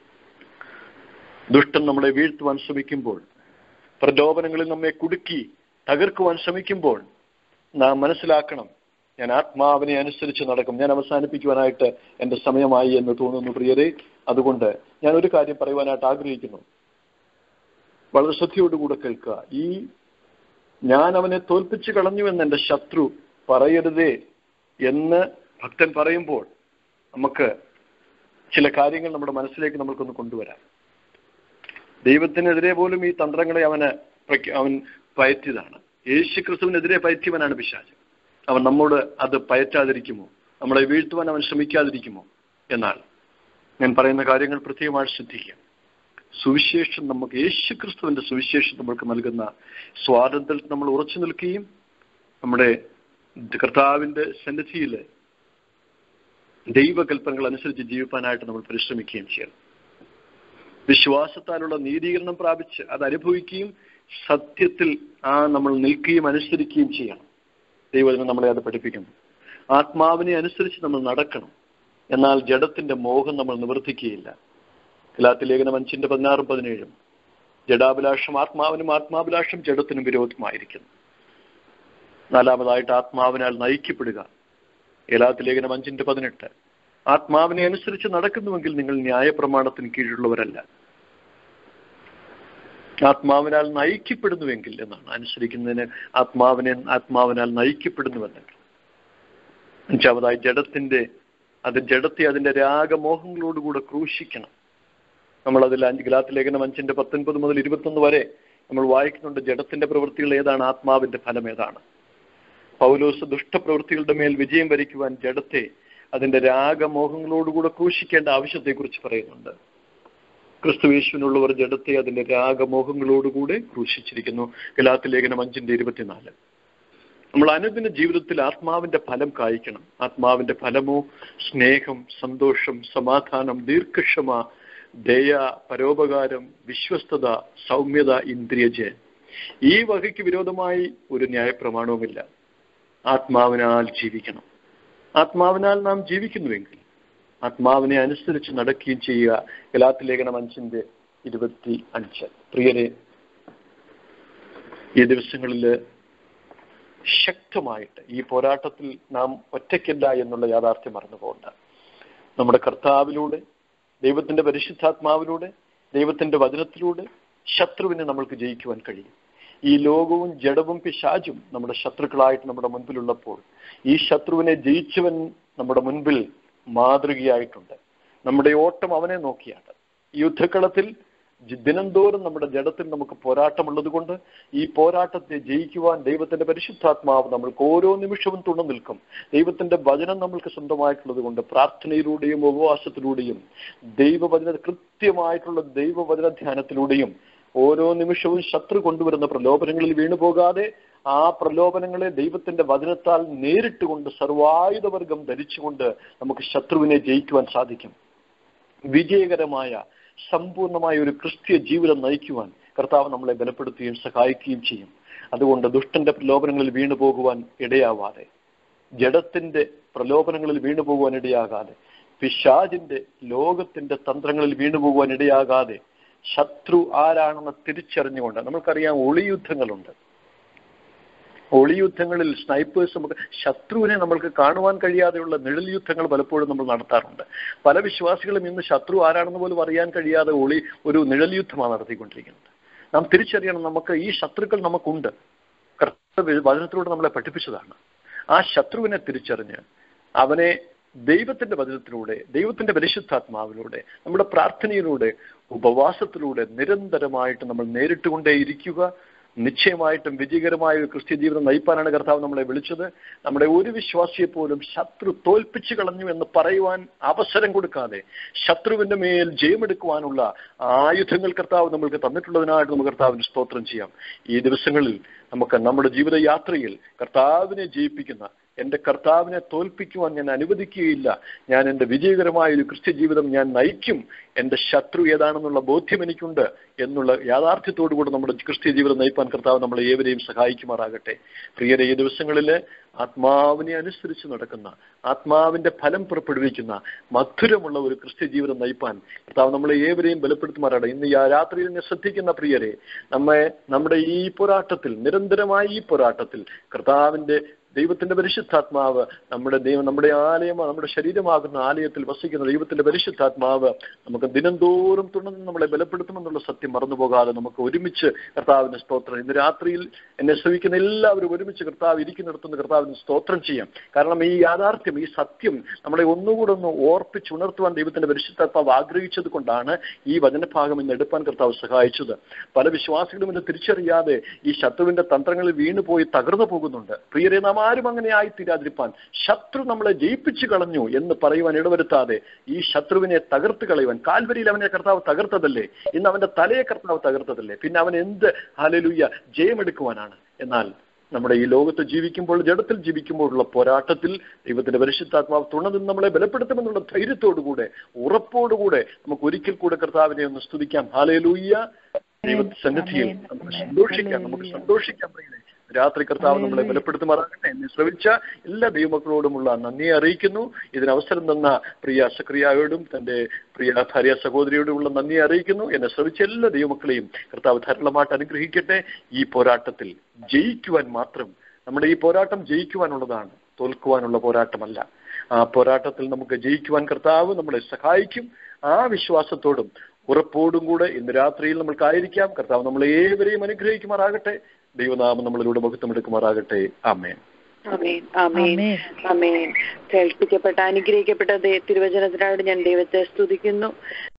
ദുഷ്ടൻ നമ്മളെ വീഴ്ത്തുവാൻ ശ്രമിക്കുമ്പോൾ പ്രലോഭനങ്ങളിൽ നമ്മെ കുടുക്കി തകർക്കുവാൻ ശ്രമിക്കുമ്പോൾ നാം മനസ്സിലാക്കണം ഞാൻ ആത്മാവിനെ അനുസരിച്ച് നടക്കും ഞാൻ അവസാനിപ്പിക്കുവാനായിട്ട് എന്റെ സമയമായി എന്ന് തോന്നുന്നു പ്രിയരെ അതുകൊണ്ട് ഞാൻ ഒരു കാര്യം പറയുവാനായിട്ട് ആഗ്രഹിക്കുന്നു വളരെ ശ്രദ്ധയോടുകൂടെ കേൾക്കുക ഈ ഞാൻ അവനെ തോൽപ്പിച്ചു കളഞ്ഞു എന്ന് എൻ്റെ ശത്രു പറയരുതേ എന്ന് ഭക്തൻ പറയുമ്പോൾ നമുക്ക് ചില കാര്യങ്ങൾ നമ്മുടെ മനസ്സിലേക്ക് നമ്മൾക്കൊന്ന് കൊണ്ടുവരാം ദൈവത്തിനെതിരെ പോലും ഈ തന്ത്രങ്ങളെ അവന് പ്രഖ്യ- അവൻ പയറ്റിയതാണ് യേശു ക്രിസ്തുവിനെതിരെ പയറ്റിയവനാണ് പിശാച് അവൻ നമ്മോട് അത് പയറ്റാതിരിക്കുമോ നമ്മളെ വീഴ്ത്തുവാൻ അവൻ ശ്രമിക്കാതിരിക്കുമോ എന്നാൽ ഞാൻ പറയുന്ന കാര്യങ്ങൾ പ്രത്യേകമായി ശ്രദ്ധിക്കുക സുവിശേഷം നമുക്ക് യേശു ക്രിസ്തുവിന്റെ സുവിശേഷം നമ്മൾക്ക് നൽകുന്ന സ്വാതന്ത്ര്യത്തിൽ നമ്മൾ ഉറച്ചു നിൽക്കുകയും നമ്മുടെ കർത്താവിന്റെ സന്നിധിയിൽ ദൈവകൽപ്പനകൾ അനുസരിച്ച് ജീവിക്കാനായിട്ട് നമ്മൾ പരിശ്രമിക്കുകയും ചെയ്യണം വിശ്വാസത്താലുള്ള നീതീകരണം പ്രാപിച്ച് അത് അനുഭവിക്കുകയും സത്യത്തിൽ ആ നമ്മൾ നിൽക്കുകയും അനുസരിക്കുകയും ചെയ്യണം ദൈവത്തിന് നമ്മളെ അത് പഠിപ്പിക്കുന്നു ആത്മാവിനെ അനുസരിച്ച് നമ്മൾ നടക്കണം എന്നാൽ ജഡത്തിന്റെ മോഹം നമ്മൾ നിവർത്തിക്കുകയില്ല ഗലാത്തി ലേഖനം അഞ്ചിന്റെ പതിനാറും പതിനേഴും ജഡാഭിലാഷം ആത്മാവിനും ആത്മാഭിലാഷം ജഡത്തിനും വിരോധമായിരിക്കുന്നു നാലാമതായിട്ട് ആത്മാവിനാൽ നയിക്കപ്പെടുക ഗലാത്തി ലേഖനം അഞ്ചിന്റെ പതിനെട്ട് ആത്മാവിനെ അനുസരിച്ച് നടക്കുന്നുവെങ്കിൽ നിങ്ങൾ ന്യായപ്രമാണത്തിന് കീഴിലുള്ളവരല്ല ആത്മാവിനാൽ നയിക്കപ്പെടുന്നുവെങ്കിൽ എന്നാണ് അനുസരിക്കുന്നതിന് ആത്മാവിനെ ആത്മാവിനാൽ നയിക്കപ്പെടുന്നുവെന്നെങ്കിൽ അഞ്ചാമതായി ജഡത്തിന്റെ അത് ജഡത്തെ അതിന്റെ രാഗമോഹങ്ങളോടുകൂടെ ക്രൂശിക്കണം നമ്മൾ അതിൽ അഞ്ച് ഗലാത്തി ലേഖനം അഞ്ചിന്റെ പത്തൊൻപത് മുതൽ ഇരുപത്തൊന്ന് വരെ നമ്മൾ വായിക്കുന്നുണ്ട് ജഡത്തിന്റെ പ്രവൃത്തികൾ ഏതാണ് ആത്മാവിന്റെ ഫലം ഏതാണ് പൗലോസ് ദുഷ്ടപ്രവൃത്തികളുടെ മേൽ വിജയം വരിക്കുവാൻ ജഡത്തെ അതിന്റെ രാഗമോഹങ്ങളോടുകൂടെ ക്രൂശിക്കേണ്ട ആവശ്യത്തെക്കുറിച്ച് പറയുന്നുണ്ട് ക്രിസ്തുവേശുവിനുള്ളവർ ജഡത്തെ അതിന്റെ രാഗമോഹങ്ങളോടുകൂടെ ക്രൂശിച്ചിരിക്കുന്നു ഗലാത്തി ലേഖനം അഞ്ചിന്റെ ഇരുപത്തിനാല് നമ്മൾ അനുദിന ജീവിതത്തിൽ ആത്മാവിന്റെ ഫലം കായ്ക്കണം ആത്മാവിന്റെ ഫലമോ സ്നേഹം സന്തോഷം സമാധാനം ദീർഘക്ഷമ ദയ പരോപകാരം വിശ്വസ്തത സൗമ്യത ഇന്ദ്രിയജയൻ ഈ വകയ്ക്ക് വിരോധമായി ഒരു ന്യായപ്രമാണവുമില്ല ആത്മാവിനാൽ ജീവിക്കണം ആത്മാവിനാൽ നാം ജീവിക്കുന്നുവെങ്കിൽ ആത്മാവിനെ അനുസരിച്ച് നടക്കുകയും ചെയ്യുക ഗലാത്തി ലേഖനം അഞ്ചിന്റെ ഇരുപത്തി അഞ്ച് പ്രിയരെ ഈ ദിവസങ്ങളിൽ ശക്തമായിട്ട് ഈ പോരാട്ടത്തിൽ നാം ഒറ്റയ്ക്കല്ല എന്നുള്ള യാഥാർത്ഥ്യം മറന്നു പോകണ്ട നമ്മുടെ കർത്താവിലൂടെ ദൈവത്തിന്റെ പരിശുദ്ധാത്മാവിലൂടെ ദൈവത്തിന്റെ വചനത്തിലൂടെ ശത്രുവിനെ നമ്മൾക്ക് ജയിക്കുവാൻ കഴിയും ഈ ലോകവും ജഡവും പിശാചും നമ്മുടെ ശത്രുക്കളായിട്ട് നമ്മുടെ മുൻപിലുള്ളപ്പോൾ ഈ ശത്രുവിനെ ജയിച്ചവൻ നമ്മുടെ മുൻപിൽ മാതൃകയായിട്ടുണ്ട് നമ്മുടെ ഓട്ടം അവനെ നോക്കിയാണ് ഈ യുദ്ധക്കളത്തിൽ ജി- ദിനംതോറും നമ്മുടെ ജഡത്തിൽ നമുക്ക് പോരാട്ടമുള്ളത് കൊണ്ട് ഈ പോരാട്ടത്തെ ജയിക്കുവാൻ ദൈവത്തിന്റെ പരിശുദ്ധാത്മാവ് നമ്മൾക്ക് ഓരോ നിമിഷവും തുണ നിൽക്കും ദൈവത്തിന്റെ വചനം നമ്മൾക്ക് സ്വന്തമായിട്ടുള്ളത് കൊണ്ട് പ്രാർത്ഥനയിലൂടെയും ഉപവാസത്തിലൂടെയും ദൈവവചന കൃത്യമായിട്ടുള്ള ദൈവവചന ധ്യാനത്തിലൂടെയും ഓരോ നിമിഷവും ശത്രു കൊണ്ടുവരുന്ന പ്രലോഭനങ്ങളിൽ വീണുപോകാതെ ആ പ്രലോഭനങ്ങളെ ദൈവത്തിന്റെ വചനത്താൽ നേരിട്ടുകൊണ്ട് സർവായുധവർഗം ധരിച്ചുകൊണ്ട് നമുക്ക് ശത്രുവിനെ ജയിക്കുവാൻ സാധിക്കും വിജയകരമായ സമ്പൂർണമായ ഒരു ക്രിസ്ത്യ ജീവിതം നയിക്കുവാൻ കർത്താവ് നമ്മളെ ബലപ്പെടുത്തുകയും സഹായിക്കുകയും ചെയ്യും അതുകൊണ്ട് ദുഷ്ടന്റെ പ്രലോഭനങ്ങളിൽ വീണു പോകുവാൻ ഇടയാവാതെ ജഡത്തിന്റെ പ്രലോഭനങ്ങളിൽ വീണു പോകുവാൻ ഇടയാകാതെ പിശാജിന്റെ ലോകത്തിന്റെ തന്ത്രങ്ങളിൽ വീണു പോകുവാൻ ഇടയാകാതെ ശത്രു ആരാണെന്ന് തിരിച്ചറിഞ്ഞുകൊണ്ട് നമുക്കറിയാം ഒളിയുദ്ധങ്ങളുണ്ട് ഒളിയുദ്ധങ്ങളിൽ സ്നൈപ്പേഴ്സ് നമുക്ക് ശത്രുവിനെ നമ്മൾക്ക് കാണുവാൻ കഴിയാതെയുള്ള നിഴൽ യുദ്ധങ്ങൾ പലപ്പോഴും നമ്മൾ നടത്താറുണ്ട് പല വിശ്വാസികളും ഇന്ന് ശത്രു ആരാണെന്ന് പോലും അറിയാൻ കഴിയാതെ ഒളി ഒരു നിഴൽ യുദ്ധമാണ് നടത്തിക്കൊണ്ടിരിക്കുന്നത് നാം തിരിച്ചറിയണം നമുക്ക് ഈ ശത്രുക്കൾ നമുക്കുണ്ട് കർത്താവ് വചനത്തിലൂടെ നമ്മളെ പഠിപ്പിച്ചതാണ് ആ ശത്രുവിനെ തിരിച്ചറിഞ്ഞ് അവനെ ദൈവത്തിന്റെ വചനത്തിലൂടെ ദൈവത്തിന്റെ പരിശുദ്ധാത്മാവിലൂടെ നമ്മുടെ പ്രാർത്ഥനയിലൂടെ ഉപവാസത്തിലൂടെ നിരന്തരമായിട്ട് നമ്മൾ നേരിട്ടുകൊണ്ടേയിരിക്കുക നിശ്ചയമായിട്ടും വിജയകരമായ ഒരു ക്രിസ്ത്യ ജീവിതം നയിപ്പാനാണ് കർത്താവ് നമ്മളെ വിളിച്ചത് നമ്മുടെ ഒരു വിശ്വാസിയെ പോലും ശത്രു തോൽപ്പിച്ചു കളഞ്ഞു എന്ന് പറയുവാൻ അവസരം കൊടുക്കാതെ ശത്രുവിന്റെ മേൽ ജയമെടുക്കുവാനുള്ള ആയുധങ്ങൾ കർത്താവ് നമ്മൾക്ക് തന്നിട്ടുള്ളതിനായിട്ട് നമുക്ക് കർത്താവിന് സ്തോത്രം ചെയ്യാം ഈ ദിവസങ്ങളിൽ നമുക്ക് നമ്മുടെ ജീവിതയാത്രയിൽ കർത്താവിനെ ജയിപ്പിക്കുന്ന എന്റെ കർത്താവിനെ തോൽപ്പിക്കുവാൻ ഞാൻ അനുവദിക്കുകയില്ല ഞാൻ എന്റെ വിജയകരമായ ഒരു ക്രിസ്ത്യ ജീവിതം ഞാൻ നയിക്കും എന്റെ ശത്രു ഏതാണെന്നുള്ള ബോധ്യം എനിക്കുണ്ട് എന്നുള്ള യാഥാർത്ഥ്യത്തോടുകൂടി നമ്മുടെ ക്രിസ്ത്യ ജീവിതം നയിപ്പാൻ കർത്താവ് നമ്മളെ ഏവരെയും സഹായിക്കുമാറാകട്ടെ പ്രിയരെ ഈ ദിവസങ്ങളിൽ ആത്മാവിനെ അനുസരിച്ച് നടക്കുന്ന ആത്മാവിന്റെ ഫലം പുറപ്പെടുവിക്കുന്ന മധുരമുള്ള ഒരു ക്രിസ്ത്യ ജീവിതം നയിപ്പാൻ കർത്താവ് നമ്മളെ ഏവരെയും ബലപ്പെടുത്തുമാറാകട്ടെ ഇന്ന് ഈ രാത്രിയിൽ എന്നെ ശ്രദ്ധിക്കുന്ന പ്രിയരെ നമ്മെ നമ്മുടെ ഈ പോരാട്ടത്തിൽ നിരന്തരമായ ഈ പോരാട്ടത്തിൽ കർത്താവിന്റെ ദൈവത്തിന്റെ പരിശുദ്ധാത്മാവ് നമ്മുടെ ദൈവം നമ്മുടെ ആലയം നമ്മുടെ ശരീരമാകുന്ന ആലയത്തിൽ വസിക്കുന്ന ദൈവത്തിന്റെ പരിശുദ്ധാത്മാവ് നമുക്ക് ദിനംതോറും തുടർന്ന് നമ്മളെ ബലപ്പെടുത്തുമെന്നുള്ള സത്യം മറന്നുപോകാതെ നമുക്ക് ഒരുമിച്ച് കർത്താവിന് സ്തോത്രം ഇന്ന് രാത്രിയിൽ എന്നെ ശ്രമിക്കുന്ന എല്ലാവരും ഒരുമിച്ച് കർത്താവ് ഇരിക്കുന്നിടത്തുനിന്ന് കർത്താവിന് സ്തോത്രം ചെയ്യാം കാരണം ഈ യാഥാർത്ഥ്യം ഈ സത്യം നമ്മളെ ഒന്നുകൂടെ ഒന്ന് ഓർപ്പിച്ചുണർത്തുവാൻ ദൈവത്തിന്റെ പരിശുദ്ധാത്മാവ് ആഗ്രഹിച്ചത് കൊണ്ടാണ് ഈ വചനഭാഗം ഇന്ന് എടുപ്പാൻ കർത്താവ് സഹായിച്ചത് പല വിശ്വാസികളും ഇത് തിരിച്ചറിയാതെ ഈ ശത്രുവിന്റെ തന്ത്രങ്ങളിൽ വീണുപോയി തകർന്നു പോകുന്നുണ്ട് പ്രിയരെ നാം ആരും അങ്ങനെ ആയിത്തീരാതിരിപ്പാൻ ശത്രു നമ്മളെ ജയിപ്പിച്ചു കളഞ്ഞു എന്ന് പറയുവാൻ ഇടവരുത്താതെ ഈ ശത്രുവിനെ തകർത്ത് കളയുവാൻ കാൽവരിയിൽ അവനെ കർത്താവ് തകർത്തതല്ലേ ഇന്ന് അവന്റെ തലയെ കർത്താവ് തകർത്തതല്ലേ പിന്നെ അവൻ എന്ത് ഹാലലൂയ ജയമെടുക്കുവാനാണ് എന്നാൽ നമ്മുടെ ഈ ലോകത്ത് ജീവിക്കുമ്പോൾ ജഡത്തിൽ ജീവിക്കുമ്പോഴുള്ള പോരാട്ടത്തിൽ ദൈവത്തിന്റെ പരിശുദ്ധാത്മാവ് തുണ നിന്ന് നമ്മളെ ബലപ്പെടുത്തുമെന്നുള്ള ധൈര്യത്തോടുകൂടെ ഉറപ്പോടുകൂടെ നമുക്ക് ഒരിക്കൽ കൂടെ കർത്താവിനെ ഒന്ന് സ്തുതിക്കാം ഹാലലൂയ്യ ദൈവ സന്നിധിയിൽ നമുക്ക് സന്തോഷിക്കാം നമുക്ക് സന്തോഷിക്കാം പ്രിയരെ രാത്രി കർത്താവ് നമ്മളെ ബലപ്പെടുത്തുമാറാകട്ടെ എന്നെ ശ്രമിച്ച എല്ലാ ദൈവമക്കളോടുമുള്ള നന്ദിയെ അറിയിക്കുന്നു ഇതിന് അവസരം തന്ന പ്രിയ സക്രിയായോടും തന്റെ പ്രിയ ഭാര്യ സഹോദരിയോടുമുള്ള നന്ദിയെ അറിയിക്കുന്നു എന്നെ ശ്രമിച്ച എല്ലാ ദൈവമക്കളെയും കർത്താവ് ധാരാളമായിട്ട് അനുഗ്രഹിക്കട്ടെ ഈ പോരാട്ടത്തിൽ ജയിക്കുവാൻ മാത്രം നമ്മുടെ ഈ പോരാട്ടം ജയിക്കുവാനുള്ളതാണ് തോൽക്കുവാനുള്ള പോരാട്ടമല്ല ആ പോരാട്ടത്തിൽ നമുക്ക് ജയിക്കുവാൻ കർത്താവ് നമ്മളെ സഹായിക്കും ആ വിശ്വാസത്തോടും ഉറപ്പോടും കൂടെ ഇന്ന് രാത്രിയിൽ നമ്മൾക്കായിരിക്കാം കർത്താവ് നമ്മളെ ഏവരെയും അനുഗ്രഹിക്കുമാറാകട്ടെ ദൈവനാമം നമ്മളിലൂടെ മഹത്വം എടുക്കുമാറാകട്ടെ ആമേൻ ആമേൻ ആമേൻ ആമേൻ കേൾപ്പിക്കപ്പെട്ട അനുഗ്രഹിക്കപ്പെട്ട ദേ- തിരുവചനത്തിനായിട്ട് ഞാൻ ദൈവത്തെ സ്തുതിക്കുന്നു